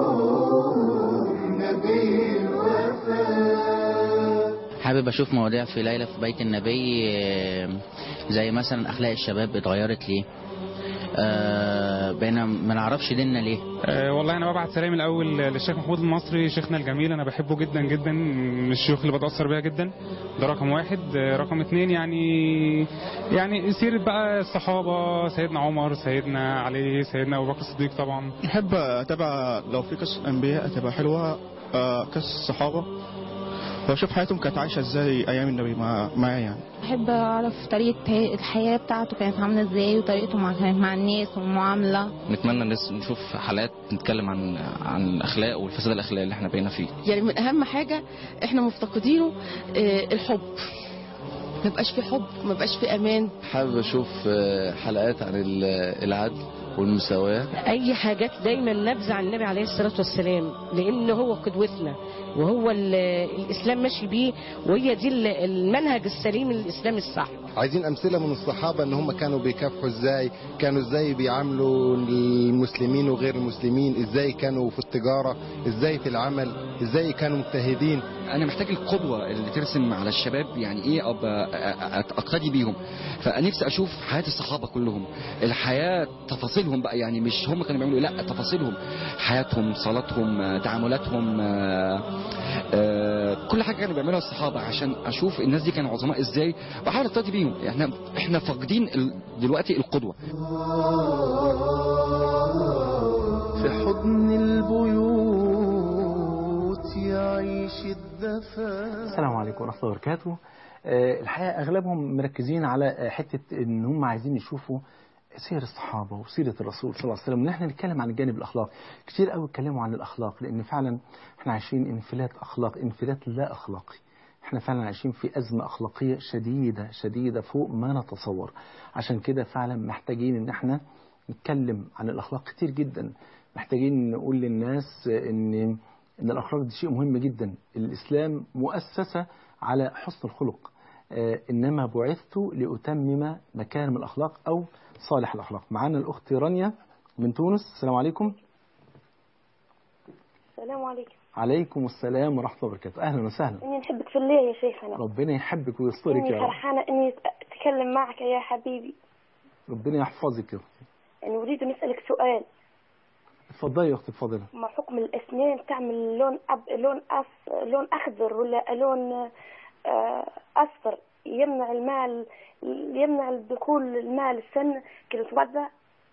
حابب اشوف مواضيع في ليلى في بيت النبي آه، زي مثلا اخلاق الشباب اتغيرت ليه آه، بقينا ما نعرفش ديننا ليه أه والله انا ببعت سلام الاول للشيخ محمود المصري شيخنا الجميل انا بحبه جدا جدا من الشيوخ اللي بتاثر بيها جدا ده رقم واحد آه، رقم اتنين يعني يعني سيره بقى الصحابه سيدنا عمر سيدنا علي سيدنا ابو بكر الصديق طبعا احب اتابع لو في قصص انبياء تبقى حلوه آه، قصص الصحابه واشوف حياتهم كانت عايشه ازاي ايام النبي مع معايا يعني بحب اعرف طريقه الحياه بتاعته كانت عامله ازاي وطريقته مع كانت مع الناس والمعامله نتمنى نس- نشوف حلقات نتكلم عن عن الاخلاق والفساد الاخلاقي اللي احنا بقينا فيه يعني من اهم حاجه احنا مفتقدينه آه، الحب ما بقاش في حب ما بقاش في امان حابب اشوف آه، حلقات عن ال- العدل والمساواة اي حاجات دايما نبذة عن النبي عليه الصلاة والسلام لان هو قدوتنا وهو ال- الاسلام ماشي بيه وهي دي ال- المنهج السليم الاسلام الصح عايزين امثله من الصحابه ان هم كانوا بيكافحوا ازاي كانوا ازاي بيعاملوا المسلمين وغير المسلمين ازاي كانوا في التجاره ازاي في العمل ازاي كانوا مجتهدين انا محتاج القدوه اللي ترسم على الشباب يعني ايه ابقى أ- اقتدي بيهم فنفسي اشوف حياه الصحابه كلهم الحياه تفاصيلهم بقى يعني مش هم كانوا بيعملوا إيه، لا تفاصيلهم حياتهم صلاتهم آه، تعاملاتهم آه، آه، كل حاجه كانوا بيعملوها الصحابه عشان اشوف الناس دي كانوا عظماء ازاي واحاول اقتدي بيهم احنا احنا فاقدين ال- دلوقتي القدوه في حضن البيوت يعيش الدفا السلام عليكم ورحمة الله وبركاته آه، الحقيقة أغلبهم مركزين على آه، حتة إن هم عايزين يشوفوا سير الصحابة وسيرة الرسول صلى الله عليه وسلم وإن احنا نتكلم عن الجانب الأخلاقي كتير قوي اتكلموا عن الأخلاق لأن فعلا احنا عايشين انفلات أخلاق انفلات لا أخلاقي احنا فعلا عايشين في أزمة أخلاقية شديدة شديدة فوق ما نتصور عشان كده فعلا محتاجين إن احنا نتكلم عن الأخلاق كتير جدا محتاجين نقول للناس إن إن الأخلاق دي شيء مهم جدا الإسلام مؤسسة على حسن الخلق آه، إنما بعثت لأتمم مكارم الأخلاق أو صالح الأخلاق معانا الأخت رانيا من تونس السلام عليكم السلام عليكم عليكم السلام ورحمة الله وبركاته أهلا وسهلا إني نحبك في الله يا شيخنا ربنا يحبك ويسترك إني يا رب فرحانة إني أتكلم معك يا حبيبي ربنا يحفظك يا أختي يعني أريد أن أسألك سؤال اتفضلي يا أختي اتفضلي ما حكم الأسنان تعمل لون أب لون أص لون أخضر ولا لون آه، أصفر يمنع المال يمنع دخول المال السن كده توضع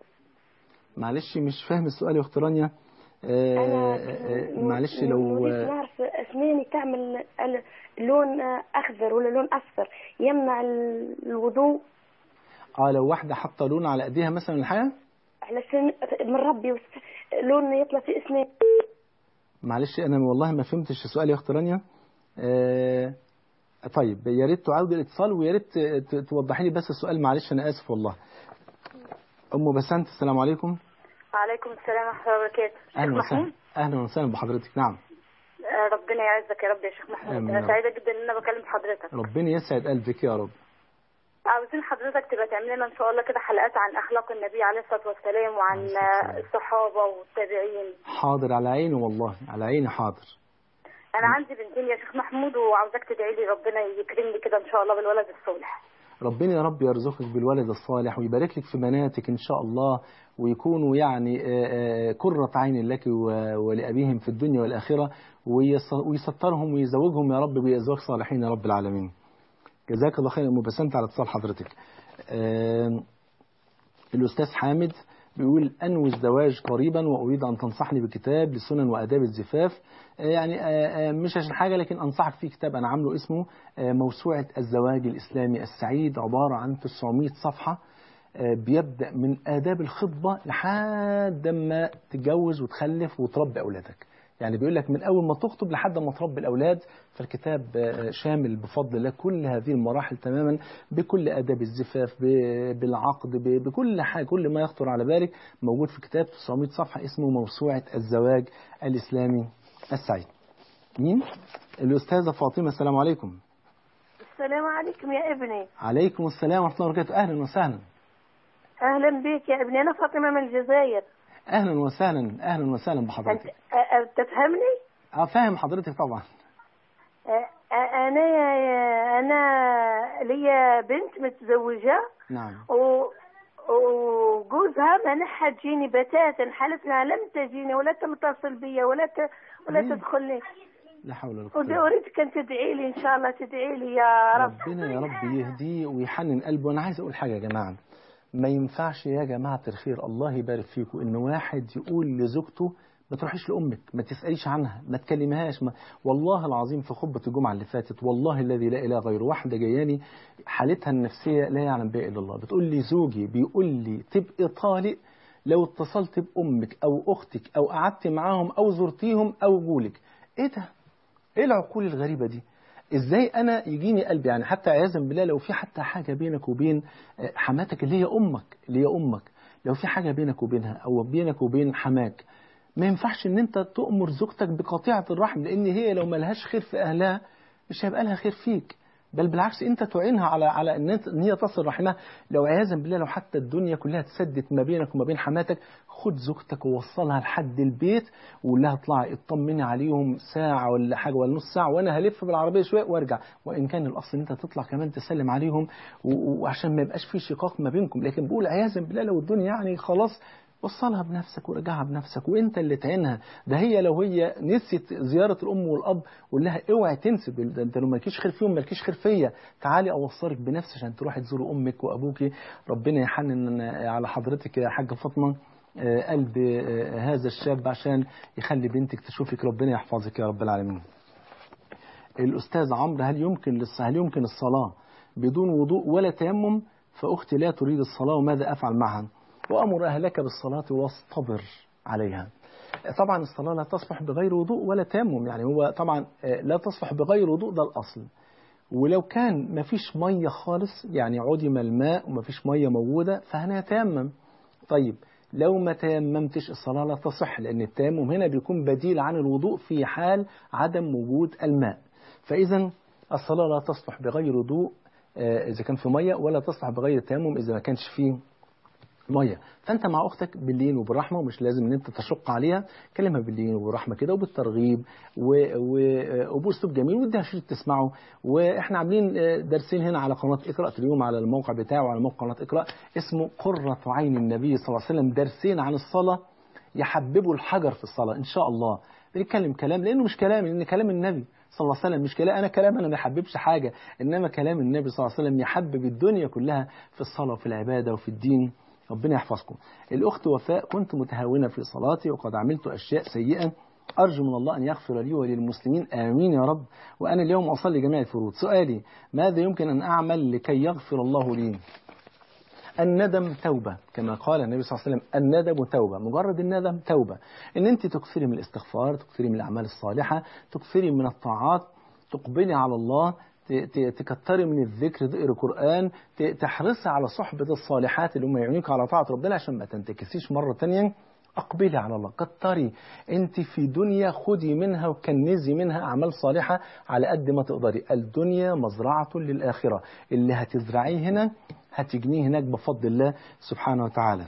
معلش مش فاهم السؤال يا أخت رانيا آه، آه، معلش لو نريد نعرف أسناني تعمل ال- لون آه، أخضر ولا لون أصفر يمنع ال- الوضوء اه لو واحدة حاطة لون على ايديها مثلا الحقيقة على سن من ربي وس- لون يطلع في أسنان معلش انا والله ما فهمتش السؤال يا اخت رانيا آه طيب يا ريت تعود الاتصال ويا ريت ت- توضحي لي بس السؤال معلش انا اسف والله ام بسنت السلام عليكم وعليكم السلام ورحمة الله وبركاته اهلا شيخ وسهلا محمود اهلا وسهلا بحضرتك نعم آه، ربنا يعزك يا رب يا شيخ محمود آمين يا انا رب. سعيده جدا ان انا بكلم حضرتك ربنا يسعد قلبك يا رب عاوزين حضرتك تبقى تعمل لنا ان شاء الله كده حلقات عن اخلاق النبي عليه الصلاه والسلام وعن آه، الصحابه والتابعين حاضر على عيني والله على عيني حاضر انا عندي بنتين يا شيخ محمود وعاوزاك تدعي لي ربنا يكرمني كده ان شاء الله بالولد الصالح ربنا يا رب يرزقك بالولد الصالح ويبارك لك في بناتك إن شاء الله ويكونوا يعني آه، آه، قرة عين لك و- ولأبيهم في الدنيا والآخرة ويص- ويسترهم ويزوجهم يا رب بأزواج صالحين يا رب العالمين جزاك الله خير أم بسنت على اتصال حضرتك آم، الأستاذ حامد بيقول أنوي الزواج قريبا وأريد أن تنصحني بكتاب لسنن وآداب الزفاف آه، يعني آه، آه، مش عشان حاجة لكن أنصحك في كتاب أنا عامله اسمه آه، موسوعة الزواج الإسلامي السعيد عبارة عن 900 صفحة آه، بيبدأ من آداب الخطبة لحد ما تتجوز وتخلف وتربي أولادك يعني بيقول لك من أول ما تخطب لحد ما تربي الأولاد فالكتاب آه، شامل بفضل الله كل هذه المراحل تماما بكل آداب الزفاف ب- بالعقد ب- بكل حاجة كل ما يخطر على بالك موجود في كتاب 900 صفحة اسمه موسوعة الزواج الإسلامي السعيد مين؟ الأستاذة فاطمة السلام عليكم السلام عليكم يا ابني عليكم السلام ورحمة الله وبركاته أهلا وسهلا اهلا بك يا ابني انا فاطمه من الجزائر أهلا وسهلا أهلا وسهلا انت بحضرتك آه، آه، تفهمني اه فاهم حضرتك طبعا آه، انا انا ليا بنت متزوجه نعم و وجوزها منحها تجيني بتاتا حلف لها لم تجيني ولا تتصل بي ولا ت... ولا ليه؟ تدخل لي لا حول ولا قوة ودي إلا اريدك ان تدعي لي ان شاء الله تدعي لي يا رب ربنا يا رب يهديه ويحنن قلبه وانا عايز اقول حاجه يا جماعه ما ينفعش يا جماعه الخير الله يبارك فيكم ان واحد يقول لزوجته ما تروحيش لامك ما تساليش عنها ما تكلمهاش ما والله العظيم في خطبه الجمعه اللي فاتت والله الذي لا اله غيره واحده جاياني حالتها النفسيه لا يعلم بها الا الله بتقول لي زوجي بيقول لي تبقي طالق لو اتصلت بامك او اختك او قعدت معاهم او زرتيهم او جولك ايه ده ايه العقول الغريبه دي ازاي انا يجيني قلبي يعني حتى عياذا بالله لو في حتى حاجه بينك وبين آه، حماتك اللي هي امك اللي هي امك لو في حاجه بينك وبينها او بينك وبين حماك ما ينفعش ان انت تؤمر زوجتك بقطيعه الرحم لان هي لو ملهاش خير في اهلها مش هيبقى لها خير فيك بل بالعكس انت تعينها على على ان انت- ان هي تصل رحمها لو عياذا بالله لو حتى الدنيا كلها تسدت ما بينك وما بين حماتك خد زوجتك ووصلها لحد البيت وقول لها اطلعي اطمني عليهم ساعه ولا حاجه ولا نص ساعه وانا هلف بالعربيه شويه وارجع وان كان الاصل ان انت تطلع كمان تسلم عليهم و- وعشان ما يبقاش في شقاق ما بينكم لكن بقول عياذا بالله لو الدنيا يعني خلاص وصلها بنفسك ورجعها بنفسك وانت اللي تعينها ده هي لو هي نسيت زياره الام والاب قول لها اوعي تنسى دول- ده انت لو مالكيش خير فيهم مالكيش خير فيا تعالي اوصلك بنفسي عشان تروحي تزوري امك وابوكي ربنا يحنن على حضرتك يا حاجه فاطمه آه، قلب آه، هذا الشاب عشان يخلي بنتك تشوفك ربنا يحفظك يا رب العالمين الأستاذ عمرو هل يمكن للص- هل يمكن الصلاة بدون وضوء ولا تيمم فأختي لا تريد الصلاة وماذا أفعل معها وأمر أهلك بالصلاة واصطبر عليها طبعا الصلاة لا تصلح بغير وضوء ولا تيمم يعني هو طبعا آه، لا تصلح بغير وضوء ده الأصل ولو كان مفيش مية خالص يعني عدم الماء ومفيش مية موجودة فهنتيمم طيب لو ما تيممتش الصلاة لا تصح لأن التيمم هنا بيكون بديل عن الوضوء في حال عدم وجود الماء فإذا الصلاة لا تصلح بغير وضوء آه، إذا كان في مية ولا تصلح بغير تيمم إذا ما كانش فيه ميه فانت مع اختك باللين وبالرحمه ومش لازم ان انت تشق عليها كلمها باللين وبالرحمه كده وبالترغيب و- و- وباسلوب جميل واديها شريط تسمعه واحنا عاملين آه، درسين هنا على قناه اقرا اليوم على الموقع بتاعه وعلى موقع قناه اقرا اسمه قره عين النبي صلى الله عليه وسلم درسين عن الصلاه يحببوا الحجر في الصلاه ان شاء الله بنتكلم كلام لانه مش كلامي لان كلام النبي صلى الله عليه وسلم مش كلام انا كلام انا ما يحببش حاجه انما كلام النبي صلى الله عليه وسلم يحبب الدنيا كلها في الصلاه وفي العباده وفي الدين ربنا يحفظكم الأخت وفاء كنت متهاونة في صلاتي وقد عملت أشياء سيئة أرجو من الله أن يغفر لي وللمسلمين آمين يا رب وأنا اليوم أصلي جميع الفروض سؤالي ماذا يمكن أن أعمل لكي يغفر الله لي الندم توبة كما قال النبي صلى الله عليه وسلم الندم توبة مجرد الندم توبة ان انت تكثري من الاستغفار تكثري من الاعمال الصالحة تكثري من الطاعات تقبلي على الله ت- ت- تكتري من الذكر تقري قرآن ت- تحرصي على صحبة الصالحات اللي هم يعينوك على طاعة ربنا عشان ما تنتكسيش مرة تانية أقبلي على الله كتري أنت في دنيا خدي منها وكنزي منها أعمال صالحة على قد ما تقدري الدنيا مزرعة للآخرة اللي هتزرعيه هنا هتجنيه هناك بفضل الله سبحانه وتعالى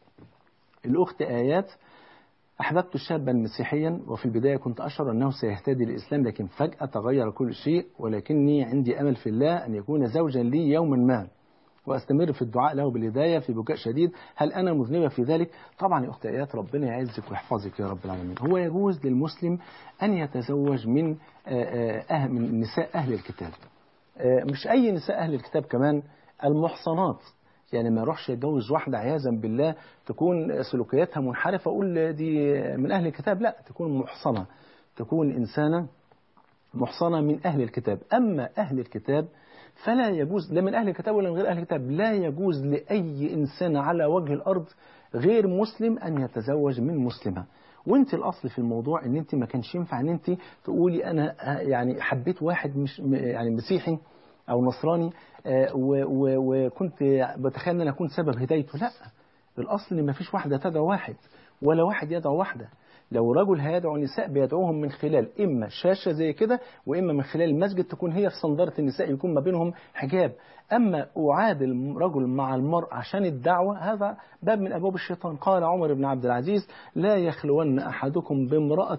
الأخت آيات أحببت شابا مسيحيا وفي البداية كنت أشعر أنه سيهتدي للإسلام لكن فجأة تغير كل شيء ولكني عندي أمل في الله أن يكون زوجا لي يوما ما وأستمر في الدعاء له بالهداية في بكاء شديد هل أنا مذنبة في ذلك طبعا يا أخت آيات ربنا يعزك ويحفظك يا رب العالمين هو يجوز للمسلم أن يتزوج من آه، آه، أه من نساء أهل الكتاب آه، مش أي نساء أهل الكتاب كمان المحصنات يعني ما يروحش يتجوز واحدة عياذا بالله تكون سلوكياتها منحرفة أقول دي من أهل الكتاب لا تكون محصنة تكون إنسانة محصنة من أهل الكتاب أما أهل الكتاب فلا يجوز لا من أهل الكتاب ولا من غير أهل الكتاب لا يجوز لأي إنسان على وجه الأرض غير مسلم أن يتزوج من مسلمة وانت الاصل في الموضوع ان انت ما كانش ينفع ان انت تقولي انا آه، يعني حبيت واحد مش م- يعني مسيحي او نصراني آه، و- و- وكنت بتخيل ان انا اكون سبب هدايته لا الاصل ان ما فيش واحده تدعو واحد ولا واحد يدعو واحده لو رجل هيدعو نساء بيدعوهم من خلال اما شاشه زي كده واما من خلال المسجد تكون هي في صنداره النساء يكون ما بينهم حجاب اما اعادل رجل مع المرء عشان الدعوه هذا باب من ابواب الشيطان قال عمر بن عبد العزيز لا يخلون احدكم بامراه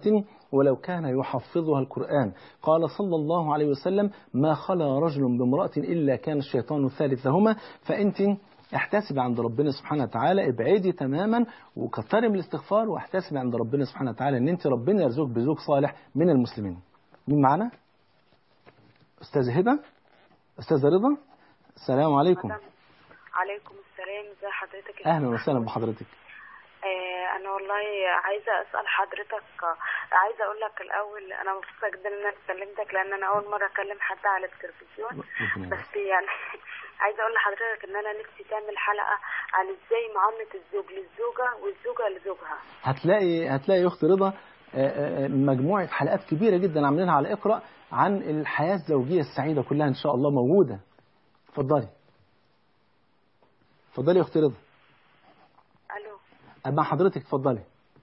ولو كان يحفظها القرآن قال صلى الله عليه وسلم ما خلا رجل بامرأة إلا كان الشيطان ثالثهما فأنت احتسب عند ربنا سبحانه وتعالى ابعدي تماما وكتري من الاستغفار واحتسب عند ربنا سبحانه وتعالى ان انت ربنا يرزقك بزوج صالح من المسلمين مين معانا استاذ هبه استاذ رضا السلام عليكم عليكم السلام ازي حضرتك اهلا وسهلا بحضرتك آه انا والله عايزه اسال حضرتك آه، عايزه اقول لك الاول انا مبسوطه جدا ان انا كلمتك لان انا اول مره اكلم حد على التلفزيون بس يعني عايزه اقول لحضرتك ان انا نفسي تعمل حلقه عن ازاي معامله الزوج للزوجه والزوجه لزوجها هتلاقي هتلاقي يا اخت رضا آه، آه، مجموعه حلقات كبيره جدا عاملينها على اقرا عن الحياه الزوجيه السعيده كلها ان شاء الله موجوده اتفضلي اتفضلي يا اخت رضا الو مع حضرتك اتفضلي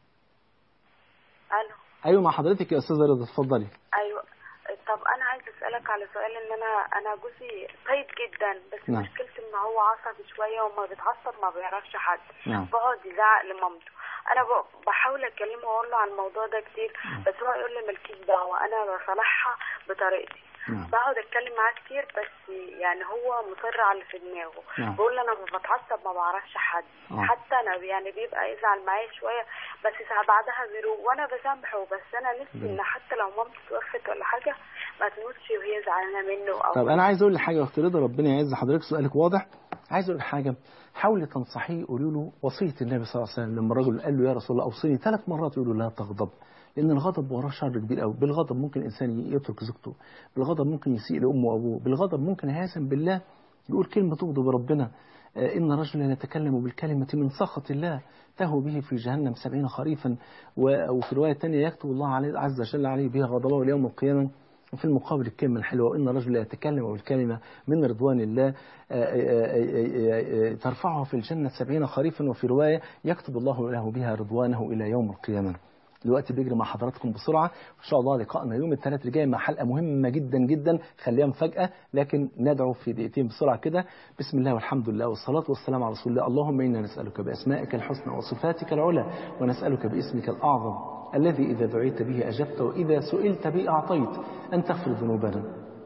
الو ايوه مع حضرتك يا استاذه رضا اتفضلي ايوه طب انا عايزه اسالك على سؤال ان انا انا جوزي طيب جدا بس نعم. مشكلته ان هو عصبي شويه وما بيتعصب ما بيعرفش حد نعم. بقعد يزعق لمامته انا ب- بحاول اكلمه واقول له عن الموضوع ده كتير بس هو يقول لي مالكيش دعوه انا بصالحها بطريقتي نعم. بقعد اتكلم معاه كتير بس يعني هو مصر على اللي في دماغه نعم. بقول له انا لما بتعصب ما بعرفش حد آه. حتى انا يعني بيبقى يزعل معايا شويه بس ساعة بعدها بيروق وانا بسامحه بس انا نفسي ان حتى لو مامتي توفت ولا حاجه ما تموتش وهي زعلانه منه او طب انا عايز اقول لحاجه يا اخت رضا ربنا يعز حضرتك سؤالك واضح عايز اقول حاجه حاولي تنصحيه قولي له وصيه النبي صلى الله عليه وسلم لما الرجل قال له يا رسول الله اوصيني ثلاث مرات يقول له لا تغضب لان الغضب وراه شر كبير قوي بالغضب ممكن الانسان يترك زوجته بالغضب ممكن يسيء لامه وابوه بالغضب ممكن عياذا بالله يقول كلمه تغضب ربنا آه، إن رجلا يتكلم بالكلمة من سخط الله تهوى به في جهنم سبعين خريفا و- وفي رواية تانية يكتب الله عليه عز وجل عليه بها غضبه ليوم القيامة وفي المقابل الكلمة الحلوة وإن رجل يتكلم بالكلمة من رضوان الله آه، آه، آه، آه، ترفعه في الجنة سبعين خريفا وفي رواية يكتب الله له بها رضوانه إلى يوم القيامة الوقت بيجري مع حضراتكم بسرعة إن شاء الله لقائنا يوم الثلاث اللي جاي مع حلقة مهمة جدا جدا خليها مفاجأة لكن ندعو في دقيقتين بسرعة كده بسم الله والحمد لله والصلاة والسلام على رسول الله اللهم إنا نسألك بأسمائك الحسنى وصفاتك العلى ونسألك باسمك الأعظم الذي إذا دعيت به أجبت وإذا سئلت به أعطيت أن تغفر ذنوبنا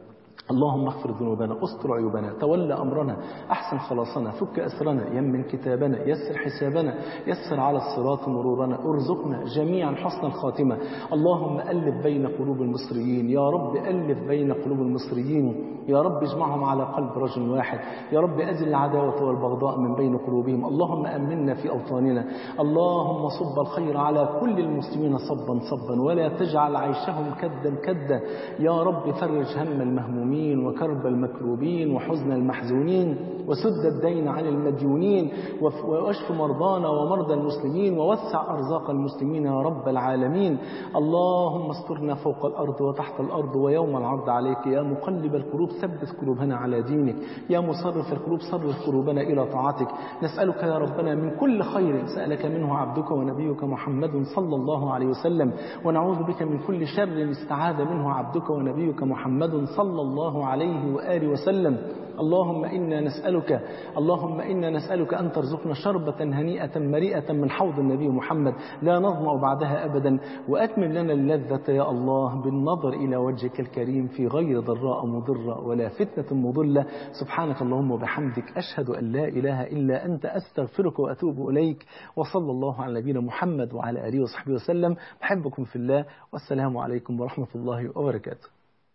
اللهم اغفر ذنوبنا استر عيوبنا تولى أمرنا أحسن خلاصنا فك أسرنا يمن كتابنا يسر حسابنا يسر على الصراط مرورنا ارزقنا جميعا حسن الخاتمة اللهم ألف بين قلوب المصريين يا رب ألف بين قلوب المصريين يا رب اجمعهم على قلب رجل واحد يا رب أزل العداوة والبغضاء من بين قلوبهم اللهم أمنا في أوطاننا اللهم صب الخير على كل المسلمين صبا صبا ولا تجعل عيشهم كدا كدا يا رب فرج هم المهمومين وكرب المكروبين وحزن المحزونين وسد الدين عن المديونين وف- واشف مرضانا ومرضى المسلمين ووسع أرزاق المسلمين يا رب العالمين اللهم استرنا فوق الأرض وتحت الأرض ويوم العرض عليك يا مقلب القلوب ثبت قلوبنا على دينك يا مصرف القلوب صرف قلوبنا إلى طاعتك نسألك يا ربنا من كل خير سألك منه عبدك ونبيك محمد صلى الله عليه وسلم ونعوذ بك من كل شر استعاذ منه عبدك ونبيك محمد صلى الله عليه وآله وسلم اللهم إنا نسألك اللهم إنا نسألك أن ترزقنا شربة هنيئة مريئة من حوض النبي محمد لا نظمأ بعدها أبدا وأتمم لنا اللذة يا الله بالنظر إلى وجهك الكريم في غير ضراء مضرة ولا فتنة مضلة سبحانك اللهم وبحمدك أشهد أن لا إله إلا أنت أستغفرك وأتوب إليك وصلى الله على نبينا محمد وعلى آله وصحبه وسلم بحبكم في الله والسلام عليكم ورحمة الله وبركاته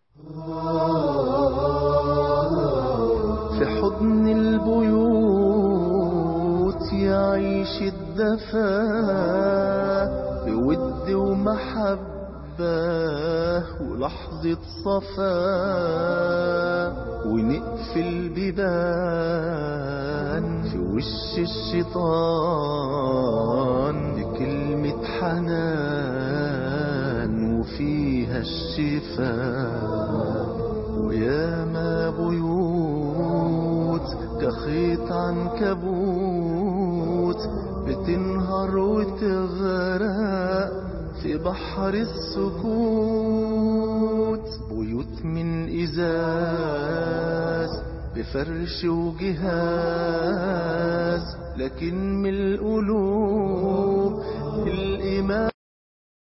في حضن البيوت يعيش الدفا بود ومحبة ولحظة صفا ونقفل بيبان في وش الشيطان بكلمة حنان وفيها الشفاء وياما بيوت كخيط عنكبوت بتنهار وتغرق في بحر السكوت بيوت من إزاز بفرش وجهاز لكن من القلوب